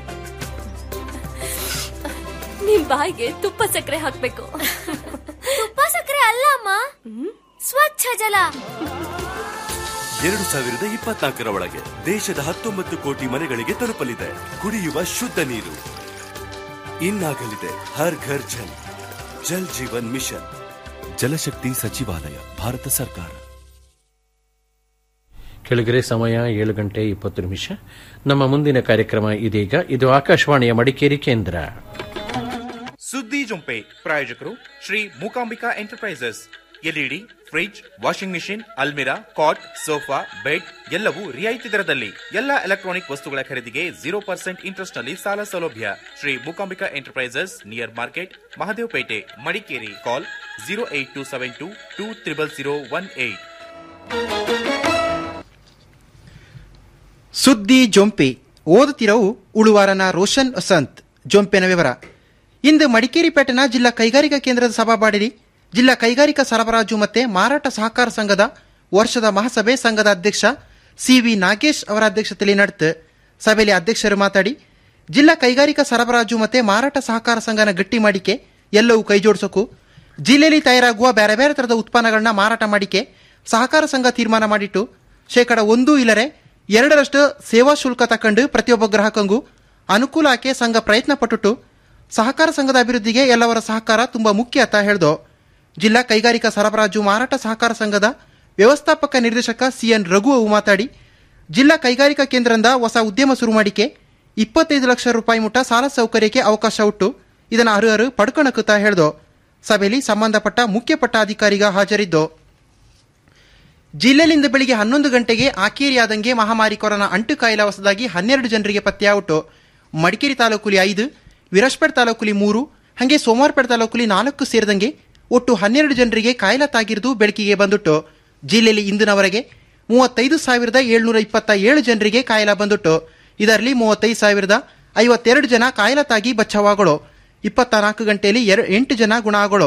ನಿಮ್ ಬಾಯಿಗೆ ತುಪ್ಪ ಸಕ್ಕರೆ ಹಾಕ್ಬೇಕು ತುಪ್ಪ ಸಕ್ಕರೆ ಅಲ್ಲ ಅಮ್ಮ ಸ್ವಚ್ಛ ಜಲ ಎರಡು ಸಾವಿರದ ಇಪ್ಪತ್ನಾಲ್ಕರ ಒಳಗೆ ದೇಶದ ಹತ್ತೊಂಬತ್ತು ಕೋಟಿ ಮನೆಗಳಿಗೆ ತಲುಪಲಿದೆ ಕುಡಿಯುವ ಶುದ್ಧ ನೀರು ಇನ್ನಾಗಲಿದೆ ಹರ್ ಘರ್ ಜಲ್ ಜಲ್ ಜೀವನ್ ಮಿಷನ್ ಜಲಶಕ್ತಿ ಸಚಿವಾಲಯ ಭಾರತ ಸರ್ಕಾರ ಕೆಳಗರೆ ಸಮಯ ಏಳು ಗಂಟೆ ಇಪ್ಪತ್ತು ನಿಮಿಷ ನಮ್ಮ ಮುಂದಿನ ಕಾರ್ಯಕ್ರಮ ಇದೀಗ ಇದು ಆಕಾಶವಾಣಿಯ ಮಡಿಕೇರಿ ಕೇಂದ್ರ ಸುದ್ದಿ ಜೊಂಪೆ ಪ್ರಾಯೋಜಕರು Shri Mookambika enterprises LED fridge washing machine ಅಲ್ಮಿರಾ ಕಾಟ್ ಸೋಫಾ ಬೆಡ್ ಎಲ್ಲವೂ ರಿಯಾಯಿತಿ ದರದಲ್ಲಿ ಎಲ್ಲ ಎಲೆಕ್ಟ್ರಾನಿಕ್ ವಸ್ತುಗಳ ಖರೀದಿಗೆ ಜೀರೋ ಪರ್ಸೆಂಟ್ ಇಂಟ್ರೆಸ್ಟ್ ನಲ್ಲಿ ಸಾಲ ಸೌಲಭ್ಯ Shri Mookambika enterprises near market Mahadevapete Madikeri call zero eight two seven two two triple zero one eight ಸುದ್ದಿ ಜೊಂಪೆ ಓದುತ್ತಿರವು ಉಳುವಾರನ ರೋಷನ್ ವಸಂತ್ ಜೊಂಪೆನ ವಿವರ ಇಂದು ಮಡಿಕೇರಿ ಪೇಟೆನ ಜಿಲ್ಲಾ ಕೈಗಾರಿಕಾ ಕೇಂದ್ರದ ಸಭಾಬಾಡಿಲಿ ಜಿಲ್ಲಾ ಕೈಗಾರಿಕಾ ಸರಬರಾಜು ಮತ್ತೆ ಮಾರಾಟ ಸಹಕಾರ ಸಂಘದ ವರ್ಷದ ಮಹಾಸಭೆ ಸಂಘದ ಅಧ್ಯಕ್ಷ ಸಿವಿ ನಾಗೇಶ್ ಅವರ ಅಧ್ಯಕ್ಷತೆಯಲ್ಲಿ ನಡೆತು ಸಭೆಯಲ್ಲಿ ಅಧ್ಯಕ್ಷರು ಮಾತಾಡಿ ಜಿಲ್ಲಾ ಕೈಗಾರಿಕಾ ಸರಬರಾಜು ಮತ್ತೆ ಮಾರಾಟ ಸಹಕಾರ ಸಂಘನ ಗಟ್ಟಿ ಮಾಡಿಕೆ ಎಲ್ಲವೂ ಕೈಜೋಡಿಸೋಕು ಜಿಲ್ಲೆಯಲ್ಲಿ ತಯಾರಾಗುವ ಬೇರೆ ಬೇರೆ ತರದ ಉತ್ಪನ್ನಗಳನ್ನ ಮಾರಾಟ ಮಾಡಿಕೆ ಸಹಕಾರ ಸಂಘ ತೀರ್ಮಾನ ಮಾಡಿಟ್ಟು ಶೇಕಡ ಒಂದು ಇಲ್ಲರೆ ಎರಡರಷ್ಟು ಸೇವಾ ಶುಲ್ಕ ತಕೊಂಡು ಪ್ರತಿಯೊಬ್ಬ ಗ್ರಾಹಕಂಗೂ ಅನುಕೂಲ ಆಕೆ ಸಂಘ ಪ್ರಯತ್ನ ಪಟ್ಟುಟ್ಟು ಸಹಕಾರ ಸಂಘದ ಅಭಿವೃದ್ಧಿಗೆ ಎಲ್ಲವರ ಸಹಕಾರ ತುಂಬಾ ಮುಖ್ಯ ಅಂತ ಹೇಳ್ದು ಜಿಲ್ಲಾ ಕೈಗಾರಿಕಾ ಸರಬರಾಜು ಮಾರಾಟ ಸಹಕಾರ ಸಂಘದ ವ್ಯವಸ್ಥಾಪಕ ನಿರ್ದೇಶಕ ಸಿಎನ್ ರಘು ಅವು ಮಾತಾಡಿ ಜಿಲ್ಲಾ ಕೈಗಾರಿಕಾ ಕೇಂದ್ರದಿಂದ ಹೊಸ ಉದ್ಯಮ ಶುರು ಮಾಡಿಕೆ ಇಪ್ಪತ್ತೈದು ಲಕ್ಷ ರೂಪಾಯಿ ಮುಟ್ಟ ಸಾಲ ಸೌಕರ್ಯಕ್ಕೆ ಅವಕಾಶ ಉಟ್ಟು ಇದನ್ನು ಅರ್ಹರು ಪಡ್ಕೊಳಕುತ್ತ ಹೇಳ್ದು ಸಭೆಯಲ್ಲಿ ಸಂಬಂಧಪಟ್ಟ ಮುಖ್ಯ ಪಟ್ಟಾಧಿಕಾರಿಗ ಹಾಜರಿದ್ದು ಜಿಲ್ಲೆಯಲ್ಲಿಂದ ಬೆಳಿಗ್ಗೆ ಹನ್ನೊಂದು ಗಂಟೆಗೆ ಆಕೇರಿಯಾದಂಗೆ ಮಹಾಮಾರಿ ಕೊರೋನಾ ಅಂಟು ಕಾಯಿಲೆ ಹೊಸದಾಗಿ ಹನ್ನೆರಡು ಜನರಿಗೆ ಪತ್ತೆಯಾಗುಟ್ಟು ಮಡಿಕೇರಿ ತಾಲೂಕುಲಿ ಐದು ವಿರಾಜ್ಪೇಟ್ ತಾಲೂಕುಲಿ ಮೂರು ಹಾಗೆ ಸೋಮವಾರಪೇಟೆ ತಾಲೂಕುಲಿ ನಾಲ್ಕು ಸೇರಿದಂಗೆ ಒಟ್ಟು ಹನ್ನೆರಡು ಜನರಿಗೆ ಕಾಯಿಲೆ ತಾಗಿರುವುದು ಬೆಳಕಿಗೆ ಬಂದುಟ್ಟು ಜಿಲ್ಲೆಯಲ್ಲಿ ಇಂದಿನವರೆಗೆ ಮೂವತ್ತೈದು ಸಾವಿರದ ಏಳ್ನೂರ ಇಪ್ಪತ್ತ ಏಳು ಜನರಿಗೆ ಕಾಯಿಲೆ ಬಂದುಟ್ಟು ಇದರಲ್ಲಿ ಮೂವತ್ತೈದು ಸಾವಿರದ ಐವತ್ತೆರಡು ಜನ ಕಾಯಿಲೆ ತಾಗಿ ಬಚಾವಾಗಳು ಇಪ್ಪತ್ತ ನಾಲ್ಕು ಗಂಟೆಯಲ್ಲಿ ಎರ ಎಂಟು ಜನ ಗುಣ ಆಗೋಳು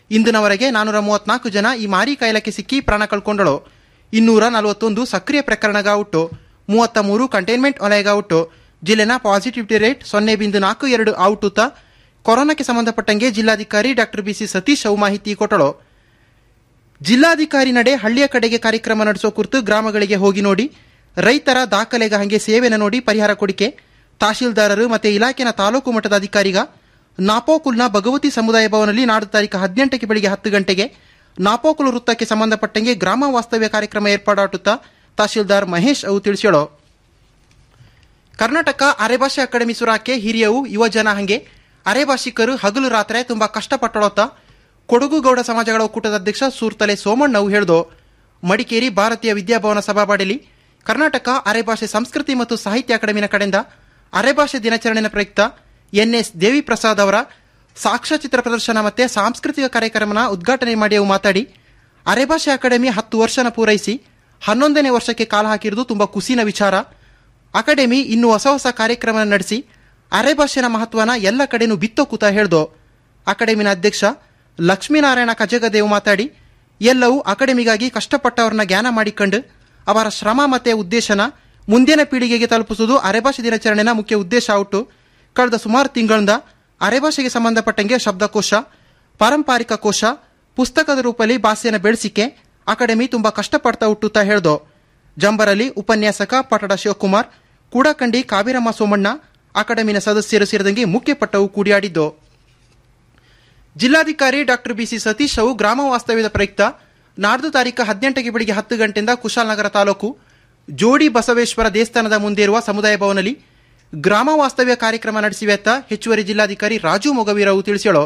ಇಂದಿನವರೆಗೆ ನಾನೂರ ಮೂವತ್ನಾಲ್ಕು ಜನ ಈ ಮಾರಿ ಕಾಯಿಲೆಗೆ ಸಿಕ್ಕಿ ಪ್ರಾಣ ಕಳ್ಕೊಂಡಳು ಇನ್ನೂರ ನಲವತ್ತೊಂದು ಸಕ್ರಿಯ ಪ್ರಕರಣಗ ಉಟ್ಟು ಮೂವತ್ತ ಮೂರು ಕಂಟೈನ್ಮೆಂಟ್ ವಲಯಗ ಉಟ್ಟು ಜಿಲ್ಲೆನ ಪಾಸಿಟಿವಿಟಿ ರೇಟ್ ಸೊನ್ನೆ ಬಿಂದು ನಾಲ್ಕು ಎರಡು ಔಟುತ್ತ ಕೊರೋನಾಕ್ಕೆ ಸಂಬಂಧಪಟ್ಟಂಗೆ ಜಿಲ್ಲಾಧಿಕಾರಿ ಡಾಕ್ಟರ್ ಬಿಸಿ ಸತೀಶ್ ಅವು ಮಾಹಿತಿ ಕೊಟ್ಟಳು ಜಿಲ್ಲಾಧಿಕಾರಿ ನಡೆ ಹಳ್ಳಿಯ ಕಡೆಗೆ ಕಾರ್ಯಕ್ರಮ ನಡೆಸೋ ಕುರಿತು ಗ್ರಾಮಗಳಿಗೆ ಹೋಗಿ ನೋಡಿ ರೈತರ ದಾಖಲೆಗ ಹಂಗೆ ಸೇವೆನ ನೋಡಿ ಪರಿಹಾರ ಕೊಡಿಕೆ ತಹಶೀಲ್ದಾರರು ಮತ್ತೆ ಇಲಾಖೆನ ತಾಲೂಕು ಮಟ್ಟದ ಅಧಿಕಾರಿಗ ನಾಪೋಕುಲ್ನ ಭಗವತಿ ಸಮುದಾಯ ಭವನದಲ್ಲಿ ನಾಡು ತಾರೀಕು ಹದಿನೆಂಟಕ್ಕೆ ಬೆಳಿಗ್ಗೆ ಹತ್ತು ಗಂಟೆಗೆ ನಾಪೋಕುಲ್ ವೃತ್ತಕ್ಕೆ ಸಂಬಂಧಪಟ್ಟಂಗೆ ಗ್ರಾಮ ವಾಸ್ತವ್ಯ ಕಾರ್ಯಕ್ರಮ ಏರ್ಪಾಡಾಟುತ್ತಾ ತಹಶೀಲ್ದಾರ್ ಮಹೇಶ್ ಅವು ತಿಳಿಸ್ಯಾಳು ಕರ್ನಾಟಕ ಅರೆಭಾಷೆ ಅಕಾಡೆಮಿ ಸುರಾಕೆ ಹಿರಿಯವು ಯುವ ಜನ ಹಂಗೆ ಅರೆಭಾಷಿಕರು ಹಗಲು ರಾತ್ರಿ ತುಂಬಾ ಕಷ್ಟಪಟ್ಟಳೋತ ಕೊಡಗು ಗೌಡ ಸಮಾಜಗಳ ಒಕ್ಕೂಟದ ಅಧ್ಯಕ್ಷ ಸೂರ್ತಲೆ ಸೋಮಣ್ಣ ಅವು ಹೇಳ್ದು ಮಡಿಕೇರಿ ಭಾರತೀಯ ವಿದ್ಯಾಭವನ ಸಭಾಬಾಡಲಿ ಕರ್ನಾಟಕ ಅರೆಭಾಷೆ ಸಂಸ್ಕೃತಿ ಮತ್ತು ಸಾಹಿತ್ಯ ಅಕಾಡೆಮಿನ ಕಡೆಯಿಂದ ಅರೆಭಾಷೆ ದಿನಾಚರಣೆಯ ಪ್ರಯುಕ್ತ ಎನ್ಎಸ್ ದೇವಿ ಪ್ರಸಾದ್ ಅವರ ಸಾಕ್ಷ್ಯಚಿತ್ರ ಪ್ರದರ್ಶನ ಮತ್ತೆ ಸಾಂಸ್ಕೃತಿಕ ಕಾರ್ಯಕ್ರಮನ ಉದ್ಘಾಟನೆ ಮಾಡಿ ಅವು ಮಾತಾಡಿ ಅರೆಭಾಷೆ ಅಕಾಡೆಮಿ ಹತ್ತು ವರ್ಷನ ಪೂರೈಸಿ ಹನ್ನೊಂದನೇ ವರ್ಷಕ್ಕೆ ಕಾಲ ಹಾಕಿರುವುದು ತುಂಬಾ ಕುಸಿನ ವಿಚಾರ ಅಕಾಡೆಮಿ ಇನ್ನು ಹೊಸ ಹೊಸ ಕಾರ್ಯಕ್ರಮ ನಡೆಸಿ ಅರೆಭಾಷೆನ ಮಹತ್ವನ ಎಲ್ಲ ಕಡೆನೂ ಬಿತ್ತೋಕುತ ಹೇಳ್ದು ಅಕಾಡೆಮಿನ ಅಧ್ಯಕ್ಷ ಲಕ್ಷ್ಮೀನಾರಾಯಣ ಕಜಗದೇವ್ ಮಾತಾಡಿ ಎಲ್ಲವೂ ಅಕಾಡೆಮಿಗಾಗಿ ಕಷ್ಟಪಟ್ಟವರನ್ನ ಜ್ಞಾನ ಮಾಡಿಕೊಂಡು ಅವರ ಶ್ರಮ ಮತ್ತೆ ಉದ್ದೇಶನ ಮುಂದಿನ ಪೀಳಿಗೆಗೆ ತಲುಪಿಸುವುದು ಅರೆಭಾಷೆ ದಿನಾಚರಣೆನ ಮುಖ್ಯ ಉದ್ದೇಶ ಔಟು ಕಳೆದ ಸುಮಾರು ತಿಂಗಳಿಂದ ಅರೆಭಾಷೆಗೆ ಸಂಬಂಧಪಟ್ಟಂಗೆ ಶಬ್ದಕೋಶ ಪಾರಂಪರಿಕ ಕೋಶ ಪುಸ್ತಕದ ರೂಪದಲ್ಲಿ ಭಾಷೆಯನ್ನು ಬೆಳೆಸಿಕೆ ಅಕಾಡೆಮಿ ತುಂಬಾ ಕಷ್ಟಪಡ್ತಾ ಹುಟ್ಟುತ್ತಾ ಹೇಳ್ದು ಜಂಬರಲ್ಲಿ ಉಪನ್ಯಾಸಕ ಪಟಡ ಶಿವಕುಮಾರ್ ಕೂಡಕಂಡಿ ಕಾವಿರಮ್ಮ ಸೋಮಣ್ಣ ಅಕಾಡೆಮಿನ ಸದಸ್ಯರು ಸೇರಿದಂಗೆ ಮುಖ್ಯ ಪಟ್ಟವು ಕೂಡಿಯಾಡಿದ್ದು ಜಿಲ್ಲಾಧಿಕಾರಿ ಡಾಕ್ಟರ್ ಬಿಸಿ ಸತೀಶ್ ಅವು ಗ್ರಾಮ ವಾಸ್ತವ್ಯದ ಪ್ರಯುಕ್ತ ನಾಡ್ದು ತಾರೀಕು ಹದಿನೆಂಟಕ್ಕೆ ಬೆಳಿಗ್ಗೆ ಹತ್ತು ಗಂಟೆಯಿಂದ ಕುಶಾಲನಗರ ತಾಲೂಕು ಜೋಡಿ ಬಸವೇಶ್ವರ ದೇವಸ್ಥಾನದ ಮುಂದೆ ಇರುವ ಸಮುದಾಯ ಭವನದಲ್ಲಿ ಗ್ರಾಮ ವಾಸ್ತವ್ಯ ಕಾರ್ಯಕ್ರಮ ನಡೆಸಿವೆ ಅಂತ ಹೆಚ್ಚುವರಿ ಜಿಲ್ಲಾಧಿಕಾರಿ ರಾಜು ಮೊಗವೀರವು ತಿಳಿಸ್ಯಾಳು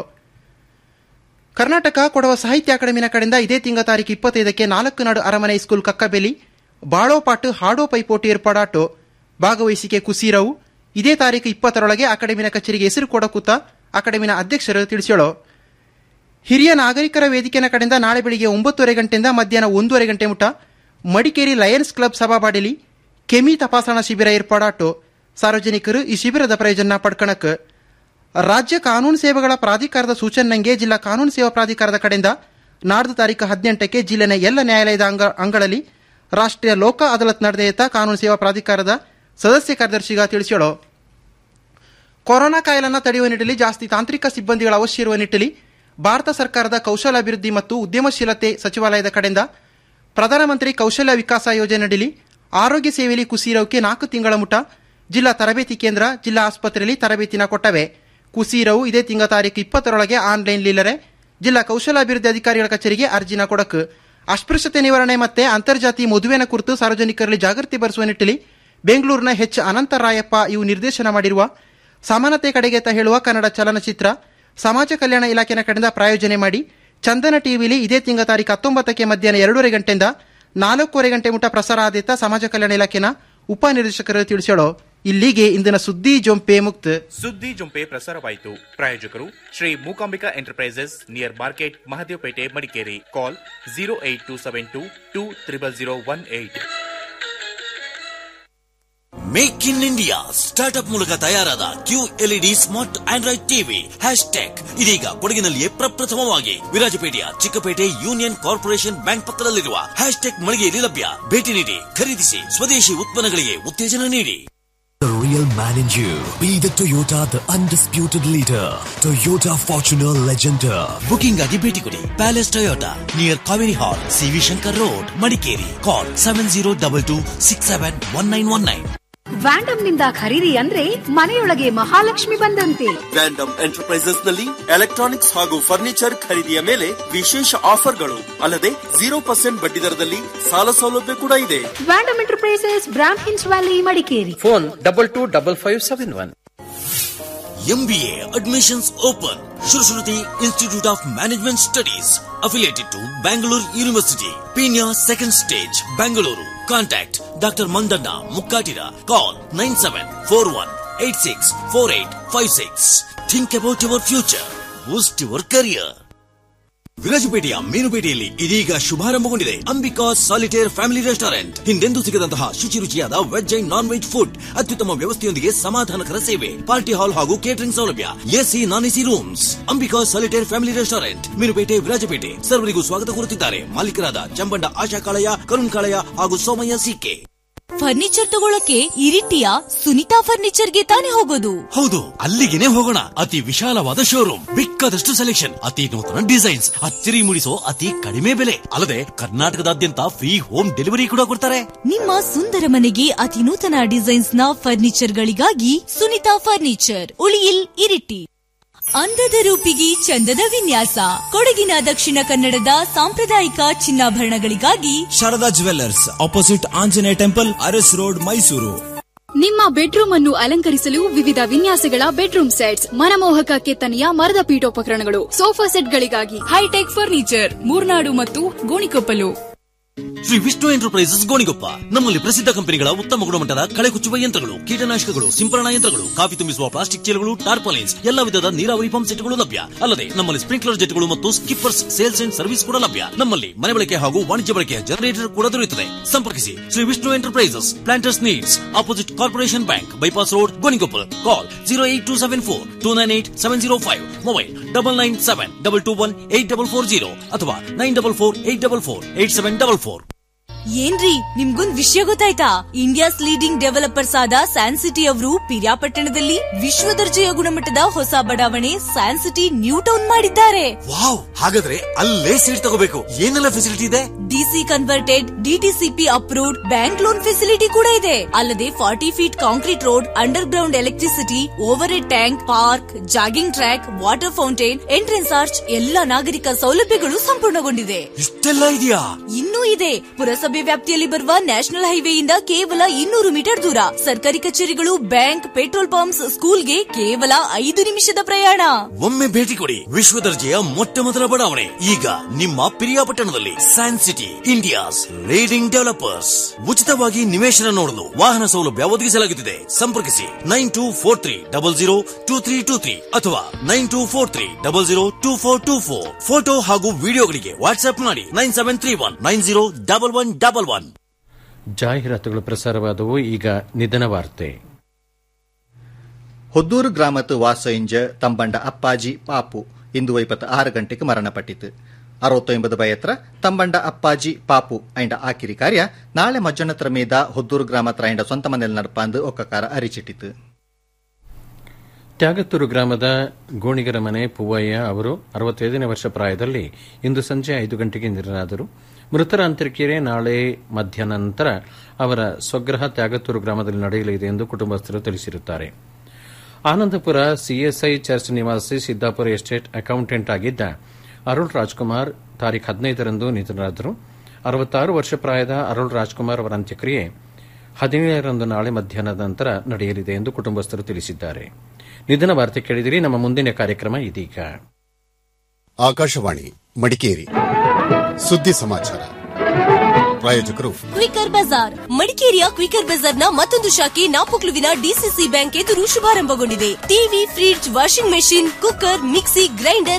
ಕರ್ನಾಟಕ ಕೊಡವ ಸಾಹಿತ್ಯ ಅಕಾಡೆಮಿನ ಕಡೆಯಿಂದ ಇದೇ ತಿಂಗಳ ತಾರೀಕು ಇಪ್ಪತ್ತೈದಕ್ಕೆ ನಾಲ್ಕು ನಾಡು ಅರಮನೆ ಸ್ಕೂಲ್ ಕಕ್ಕಬೆಲಿ ಬಾಳೋ ಪಾಟು ಹಾಡೋ ಪೈಪೋಟಿ ಏರ್ಪಾಡಾಟು ಭಾಗವಹಿಸಿಕೆ ಕುಸೀರವು ಇದೇ ತಾರೀಕು ಇಪ್ಪತ್ತರೊಳಗೆ ಅಕಾಡೆಮಿನ ಕಚೇರಿಗೆ ಹೆಸರು ಕೊಡಕೂತ ಅಕಾಡೆಮಿನ ಅಧ್ಯಕ್ಷರು ತಿಳಿಸ್ಯಾಳು ಹಿರಿಯ ನಾಗರಿಕರ ವೇದಿಕೆನ ಕಡೆಯಿಂದ ನಾಳೆ ಬೆಳಿಗ್ಗೆ ಒಂಬತ್ತುವರೆ ಗಂಟೆಯಿಂದ ಮಧ್ಯಾಹ್ನ ಒಂದೂವರೆ ಗಂಟೆ ಮುಟ ಮಡಿಕೇರಿ ಲಯನ್ಸ್ ಕ್ಲಬ್ ಸಭಾಬಾಡಿಲಿ ಕೆಮಿ ತಪಾಸಣಾ ಶಿಬಿರ ಏರ್ಪಾಡಾಟು ಸಾರ್ವಜನಿಕರು ಈ ಶಿಬಿರದ ಪ್ರಯೋಜನ ಪಡ್ಕಣಕ್ ರಾಜ್ಯ ಕಾನೂನು ಸೇವೆಗಳ ಪ್ರಾಧಿಕಾರದ ಸೂಚನೆಗೆ ಜಿಲ್ಲಾ ಕಾನೂನು ಸೇವಾ ಪ್ರಾಧಿಕಾರದ ಕಡೆಯಿಂದ ನಾಡ್ದು ತಾರೀಕು ಹದಿನೆಂಟಕ್ಕೆ ಜಿಲ್ಲೆನ ಎಲ್ಲ ನ್ಯಾಯಾಲಯದ ಅಂಗ ಅಂಗಳಲ್ಲಿ ರಾಷ್ಟ್ರೀಯ ಲೋಕ ಅದಾಲತ್ ನಡೆದೆಯತ್ತ ಕಾನೂನು ಸೇವಾ ಪ್ರಾಧಿಕಾರದ ಸದಸ್ಯ ಕಾರ್ಯದರ್ಶಿಗ ತಿಳಿಸ್ಯಾಳು ಕೊರೋನಾ ಕಾಯಿಲೆಯನ್ನು ತಡೆಯುವ ನಿಟ್ಟಿನಲ್ಲಿ ಜಾಸ್ತಿ ತಾಂತ್ರಿಕ ಸಿಬ್ಬಂದಿಗಳ ಅವಶ್ಯ ಇರುವ ನಿಟ್ಟಿನಲ್ಲಿ ಭಾರತ ಸರ್ಕಾರದ ಕೌಶಲಾಭಿವೃದ್ಧಿ ಮತ್ತು ಉದ್ಯಮಶೀಲತೆ ಸಚಿವಾಲಯದ ಕಡೆಯಿಂದ ಪ್ರಧಾನಮಂತ್ರಿ ಕೌಶಲ್ಯ ವಿಕಾಸ ಯೋಜನೆಯಡಿಲಿ ಆರೋಗ್ಯ ಸೇವೆಯಲ್ಲಿ ಕುಸೀರವಕ್ಕೆ ನಾಲ್ಕು ತಿಂಗಳ ಮುಟ ಜಿಲ್ಲಾ ತರಬೇತಿ ಕೇಂದ್ರ ಜಿಲ್ಲಾ ಆಸ್ಪತ್ರೆಯಲ್ಲಿ ತರಬೇತಿನ ಕೊಟ್ಟವೆ ಕುಸೀರವು ಇದೇ ತಿಂಗಳ ತಾರೀಕು ಇಪ್ಪತ್ತರೊಳಗೆ ಆನ್ಲೈನ್ ಲೀಲರೆ ಜಿಲ್ಲಾ ಕೌಶಲಾಭಿವೃದ್ಧಿ ಅಧಿಕಾರಿಗಳ ಕಚೇರಿಗೆ ಅರ್ಜಿನ ಕೊಡಕ್ ಅಸ್ಪೃಶ್ಯತೆ ನಿವಾರಣೆ ಮತ್ತೆ ಅಂತರ್ಜಾತಿ ಮದುವೆನ ಕುರಿತು ಸಾರ್ವಜನಿಕರಲ್ಲಿ ಜಾಗೃತಿ ಬರೆಸುವ ನಿಟ್ಟಿನಲ್ಲಿ ಬೆಂಗಳೂರಿನ ಎಚ್ ಅನಂತರಾಯಪ್ಪ ಇವು ನಿರ್ದೇಶನ ಮಾಡಿರುವ ಸಮಾನತೆ ಕಡೆಗೆ ತ ಹೇಳುವ ಕನ್ನಡ ಚಲನಚಿತ್ರ ಸಮಾಜ ಕಲ್ಯಾಣ ಇಲಾಖೆನ ಕಡೆಯಿಂದ ಪ್ರಾಯೋಜನೆ ಮಾಡಿ ಚಂದನ ಟಿವಿಲಿ ಇದೇ ತಿಂಗಳ ತಾರೀಕು ಹತ್ತೊಂಬತ್ತಕ್ಕೆ ಮಧ್ಯಾಹ್ನ ಎರಡೂವರೆ ಗಂಟೆಯಿಂದ ನಾಲ್ಕೂವರೆ ಗಂಟೆ ಮುಟ ಪ್ರಸಾರ ಆದಿತ್ತ ಸಮಾಜ ಕಲ್ಯಾಣ ಇಲಾಖೆನ ಉಪನಿರ್ದೇಶಕರು ತಿಳಿಸ್ಯಾಳು ಇಲ್ಲಿಗೆ ಇಂದಿನ ಸುದ್ದಿ ಜೊಂಪೆ ಮುಕ್ತ ಸುದ್ದಿ ಜೊಂಪೆ ಪ್ರಸಾರವಾಯಿತು ಪ್ರಾಯೋಜಕರು Shri Mookambika enterprises near market Mahadevapete Madikeri call zero eight two seven two two triple zero one eight make in India startup ಮೂಲಕ ತಯಾರಾದ Q LED smart Android TV hashtag ಇದೀಗ ಕೊಡಗಿನಲ್ಲಿಯೇ ಪ್ರಪ್ರಥಮವಾಗಿ ವಿರಾಜಪೇಟೆಯ ಚಿಕ್ಕಪೇಟೆ ಯೂನಿಯನ್ ಕಾರ್ಪೊರೇಷನ್ ಬ್ಯಾಂಕ್ ಪಕ್ಕದಲ್ಲಿರುವ ಹ್ಯಾಶ್ ಟ್ಯಾಗ್ ಮಳಿಗೆಯಲ್ಲಿ ಲಭ್ಯ ಭೇಟಿ ನೀಡಿ ಖರೀದಿಸಿ ಸ್ವದೇಶಿ ಉತ್ಪನ್ನಗಳಿಗೆ ಉತ್ತೇಜನ ನೀಡಿ The real man in you. Be the Toyota, the undisputed leader. Toyota Fortuner Legender. Booking ಆಗಿ ಭೇಟಿ ಕೊಡಿ palace Toyota near Kaveri hall CV Shankar road Madikeri call seven zero double two six seven one nine one nine ವ್ಯಾಂಡಮ್ ನಿಂದ ಖರೀದಿ ಅಂದ್ರೆ ಮನೆಯೊಳಗೆ ಮಹಾಲಕ್ಷ್ಮಿ ಬಂದಂತೆ ವ್ಯಾಂಡಮ್ ಎಂಟರ್ಪ್ರೈಸಸ್ ನಲ್ಲಿ ಎಲೆಕ್ಟ್ರಾನಿಕ್ಸ್ ಹಾಗೂ ಫರ್ನಿಚರ್ ಖರೀದಿಯ ಮೇಲೆ ವಿಶೇಷ ಆಫರ್ಗಳು ಅಲ್ಲದೆ ಜೀರೋ ಪರ್ಸೆಂಟ್ ಬಡ್ಡಿ ದರದಲ್ಲಿ ಸಾಲ ಸೌಲಭ್ಯ ಕೂಡ ಇದೆ ವ್ಯಾಂಡಮ್ ಎಂಟರ್ಪ್ರೈಸಸ್ ಬ್ರಾಮ್ ಹಿನ್ಸ್ valley Madikeri phone double two double five seven one MBA admissions open ಶುರುಶ್ರುತಿ institute of management studies affiliated to Bangalore university Peenya second stage Bengaluru contact doctor Mandanna Mukkatira call nine seven four one eight six four eight five six think about your future boost your career ವಿರಾಜಪೇಟೆಯ ಮೀನುಪೇಟೆಯಲ್ಲಿ ಇದೀಗ ಶುಭಾರಂಭಗೊಂಡಿದೆ ಅಂಬಿಕಾ ಸಾಲಿಟೇರ್ ಫ್ಯಾಮಿಲಿ ರೆಸ್ಟೋರೆಂಟ್ ಹಿಂದೆಂದೂ ಸಿಗದಂತಹ ಶುಚಿ ರುಚಿಯಾದ veg and non veg food ಅತ್ಯುತ್ತಮ ವ್ಯವಸ್ಥೆಯೊಂದಿಗೆ ಸಮಾಧಾನಕರ ಸೇವೆ ಪಾರ್ಟಿ ಹಾಲ್ ಹಾಗೂ ಕೇಟರಿಂಗ್ ಸೌಲಭ್ಯ AC non AC rooms Ambika solitaire family restaurant Meenupete Virajpete ಸರ್ವರಿಗೂ ಸ್ವಾಗತ ಕೋರುತ್ತಿದ್ದಾರೆ ಮಾಲೀಕರಾದ ಚಂಬಂಡ ಆಶಾ ಕಾಳಯ್ಯ ಕರುಣ್ ಕಾಳಯ್ಯ ಹಾಗೂ ಸೋಮಯ್ಯ ಸಿಕೆ ಫರ್ನಿಚರ್ ತಗೊಳಕ್ಕೆ ಇರಿಟಿಯ ಸುನಿತಾ ಫರ್ನಿಚರ್ಗೆ ತಾನೇ ಹೋಗೋದು ಹೌದು ಅಲ್ಲಿಗೆನೆ ಹೋಗೋಣ ಅತಿ ವಿಶಾಲವಾದ ಶೋರೂಮ್ ಬೇಕಾದಷ್ಟು ಸೆಲೆಕ್ಷನ್ ಅತಿ ನೂತನ ಡಿಸೈನ್ಸ್ ಅಚ್ಚರಿ ಮೂಡಿಸೋ ಅತಿ ಕಡಿಮೆ ಬೆಲೆ ಅಲ್ಲದೆ ಕರ್ನಾಟಕದಾದ್ಯಂತ ಫ್ರೀ ಹೋಮ್ ಡೆಲಿವರಿ ಕೂಡ ಕೊಡ್ತಾರೆ ನಿಮ್ಮ ಸುಂದರ ಮನೆಗೆ ಅತಿ ನೂತನ ಡಿಸೈನ್ಸ್ ನ ಫರ್ನಿಚರ್ ಗಳಿಗಾಗಿ ಸುನಿತಾ ಫರ್ನಿಚರ್ ಉಳಿಯಿಲ್ ಇರಿಟಿ ಅಂದದ ರೂಪಿಗೆ ಚಂದದ ವಿನ್ಯಾಸ ಕೊಡಗಿನ ದಕ್ಷಿಣ ಕನ್ನಡದ ಸಾಂಪ್ರದಾಯಿಕ ಚಿನ್ನಾಭರಣಗಳಿಗಾಗಿ Sharada jewellers opposite Anjaneya temple Aras road Mysuru ನಿಮ್ಮ ಬೆಡ್ರೂಮ್ ಅನ್ನು ಅಲಂಕರಿಸಲು ವಿವಿಧ ವಿನ್ಯಾಸಗಳ ಬೆಡ್ರೂಮ್ ಸೆಟ್ಸ್ ಮನಮೋಹಕ ಕೆತ್ತನೆಯ ಮರದ ಪೀಠೋಪಕರಣಗಳು ಸೋಫಾ ಸೆಟ್ಗಳಿಗಾಗಿ ಹೈಟೆಕ್ ಫರ್ನಿಚರ್ ಮೂರ್ನಾಡು ಮತ್ತು ಗೋಣಿಕೊಪ್ಪಲು ಶ್ರೀ ವಿಷ್ಣು ಎಂಟರ್ಪ್ರೈಸಸ್ ಗೋಣಿಗೊಪ್ಪ ನಮ್ಮಲ್ಲಿ ಪ್ರಸಿದ್ಧ ಕಂಪನಿಗಳ ಉತ್ತಮ ಗುಣಮಟ್ಟದ ಕಳೆ ಕುಚ್ಚುವ ಯಂತ್ರಗಳು ಕೀಟನಾಶಕಗಳು ಸಿಂಪರಣಾ ಯಂತ್ರಗಳು ಕಾಫಿ ತುಂಬಿಸುವ ಪ್ಲಾಸ್ಟಿಕ್ ಚೀಲಗಳು ಟಾರ್ಪಾಲಿನ್ಸ್ ಎಲ್ಲ ವಿಧದ ನೀರಾವರಿ ಪಂಪ್ ಸೆಟ್ಗಳು ಲಭ್ಯ ಅಲ್ಲದೆ ನಮ್ಮಲ್ಲಿ ಸ್ಪ್ರಿಂಕ್ಲರ್ ಜೆಟ್ಗಳು ಮತ್ತು ಸ್ಕಿಪ್ಪರ್ಸ್ ಸೇಲ್ಸ್ ಅಂಡ್ ಸರ್ವಿಸ್ ಕೂಡ ಲಭ್ಯ ನಮ್ಮಲ್ಲಿ ಮನೆ ಬಳಕೆ ಹಾಗೂ ವಾಣಿಜ್ಯ ಬಳಕೆಯ ಜನರೇಟರ್ ಕೂಡ ದೊರೆಯುತ್ತದೆ ಸಂಪರ್ಕಿಸಿ Shri Vishnu enterprises planters needs opposite corporation bank bypass road Gonikoppal call zero eight two seven four two nine eight seven zero five mobile double nine seven double two one eight double four zero ಅಥವಾ nine double four eight double four eight seven double four ಏನ್ರಿ ನಿಮ್ಗೊಂದ್ ವಿಷಯ ಗೊತ್ತಾಯ್ತಾ ಇಂಡಿಯಾಸ್ ಲೀಡಿಂಗ್ ಡೆವಲಪರ್ಸ್ ಆದ ಸ್ಯಾನ್ ಸಿಟಿ ಅವರು ಪಿರಿಯಾಪಟ್ಟಣದಲ್ಲಿ ವಿಶ್ವ ದರ್ಜೆಯ ಗುಣಮಟ್ಟದ ಹೊಸ ಬಡಾವಣೆ ಸ್ಯಾನ್ ಸಿಟಿ ನ್ಯೂ ಟೌನ್ ಮಾಡಿದ್ದಾರೆ ವಾವ್ ಹಾಗಾದ್ರೆ ಅಲ್ಲೇ ಸೀಟ್ ತಗೋಬೇಕು ಏನೆಲ್ಲ ಫೆಸಿಲಿಟಿ ಇದೆ DC converted DTCP approved bank loan facility ಕೂಡ ಇದೆ ಅಲ್ಲದೆ forty feet concrete road underground electricity overhead tank park jogging track water fountain entrance arch ಎಲ್ಲ ನಾಗರಿಕ ಸೌಲಭ್ಯಗಳು ಸಂಪೂರ್ಣಗೊಂಡಿದೆ ಇಷ್ಟೆಲ್ಲ ಇದೆಯಾ ಇನ್ನೂ ಇದೆ ಪುರಸಭೆ ವ್ಯಾಪ್ತಿಯಲ್ಲಿ ಬರುವ ನ್ಯಾಷನಲ್ ಹೈವೇಯಿಂದ ಕೇವಲ ಇನ್ನೂರು ಮೀಟರ್ ದೂರ ಸರ್ಕಾರಿ ಕಚೇರಿಗಳು ಬ್ಯಾಂಕ್ ಪೆಟ್ರೋಲ್ ಪಂಪ್ಸ್ ಸ್ಕೂಲ್ಗೆ ಕೇವಲ ಐದು ನಿಮಿಷದ ಪ್ರಯಾಣ ಒಮ್ಮೆ ಭೇಟಿ ಕೊಡಿ ವಿಶ್ವ ದರ್ಜೆಯ ಮೊಟ್ಟ ಮೊದಲ ಬಡಾವಣೆ ಈಗ ನಿಮ್ಮ ಪಿರಿಯಾಪಟ್ಟಣದಲ್ಲಿ San City India's leading developers ಉಚಿತವಾಗಿ ನಿವೇಶನ ನೋಡಲು ವಾಹನ ಸೌಲಭ್ಯ ಒದಗಿಸಲಾಗುತ್ತಿದೆ ಸಂಪರ್ಕಿಸಿ nine two four three double zero two three two three ಅಥವಾ nine two four three double zero two four two four photo ಹಾಗೂ ವಿಡಿಯೋಗಳಿಗೆ ವಾಟ್ಸ್ಆಪ್ ಮಾಡಿ nine seven three one nine zero double one double one ಜಾಹೀರಾತುಗಳು ಪ್ರಸಾರವಾದವು ಈಗ ನಿಧನ ವಾರ್ತೆ ಹೊದ್ದೂರು ಗ್ರಾಮತ್ತು ವಾಸ ಇಂಜ ತಂಬಂಡ ಅಪ್ಪಾಜಿ ಪಾಪು ಇಂದು ವೈಪತ್ತು ಆರು ಗಂಟೆಗೆ ಮರಣಪಟ್ಟಿತು ಅರವತ್ತೊಂಬದು ಬಯತ್ರ ತಂಬಂಡ ಅಪ್ಪಾಜಿ ಪಾಪು ಐಂಡ ಆಕಿರಿ ಕಾರ್ಯ ನಾಳೆ ಮಜ್ಜನತ್ರ ಮೀದ ಹೊದ್ದೂರು ಗ್ರಾಮತ್ರ ಐಂಡ ಸ್ವಂತ ಮನೆಯಲ್ಲಿ ನಡ್ಪಂದು ಒಕ್ಕಕಾರ ಅರಿಚಿಟ್ಟಿತು ತ್ಯಾಗತ್ತೂರು ಗ್ರಾಮದ ಗೋಣಿಗರ ಮನೆ ಪೂವಯ್ಯ ಅವರು ಅರವತ್ತೈದನೇ ವರ್ಷ ಪ್ರಾಯದಲ್ಲಿ ಇಂದು ಸಂಜೆ ಐದು ಗಂಟೆಗೆ ನಿಧನರಾದರು ಮೃತರ ಅಂತ್ಯಕ್ರಿಯೆ ನಾಳೆ ಮಧ್ಯಾಹ್ನ ನಂತರ ಅವರ ಸ್ವಗ್ರಹ ತ್ಯಾಗತ್ತೂರು ಗ್ರಾಮದಲ್ಲಿ ನಡೆಯಲಿದೆ ಎಂದು ಕುಟುಂಬಸ್ಥರು ತಿಳಿಸಿರುತ್ತಾರೆ ಆನಂದಪುರ ಸಿಎಸ್ಐ ಚರ್ಚ್ ನಿವಾಸಿ ಸಿದ್ದಾಪುರ ಎಸ್ಟೇಟ್ ಅಕೌಂಟೆಂಟ್ ಆಗಿದ್ದ ಅರುಳ್ ರಾಜ್ಕುಮಾರ್ ತಾರೀಖ್ ಹದಿನೈದರಂದು ನಿಧನರಾದರು ಅರವತ್ತಾರು ವರ್ಷ ಪ್ರಾಯದ ಅರುಳ್ ರಾಜ್ಕುಮಾರ್ ಅವರ ಅಂತ್ಯಕ್ರಿಯೆ ಹದಿನೇಳರಂದು ನಾಳೆ ಮಧ್ಯಾಹ್ನದ ನಂತರ ನಡೆಯಲಿದೆ ಎಂದು ಕುಟುಂಬಸ್ಥರು ತಿಳಿಸಿದ್ದಾರೆ ನಿಧನ ವಾರ್ತೆ ಕೇಳಿದಿರಿ ನಮ್ಮ ಮುಂದಿನ ಕಾರ್ಯಕ್ರಮ ಇದೀಗ ಆಕಾಶವಾಣಿ ಮಡಿಕೇರಿ ಸುದ್ದಿ ಸಮಾಚಾರ ಪ್ರಾಯೋಜಕರು ಕ್ವಿಕರ್ ಬಜಾರ್ ಮಡಿಕೇರಿಯ ಕ್ವಿಕರ್ ಬಜಾರ್ನ ಮತ್ತೊಂದು ಶಾಖೆ ನಾಪೊಕ್ಲುವಿನ ಡಿಸಿಸಿ ಬ್ಯಾಂಕ್ ಎದುರು ಶುಭಾರಂಭಗೊಂಡಿದೆ TV fridge washing machine cooker mixie grinder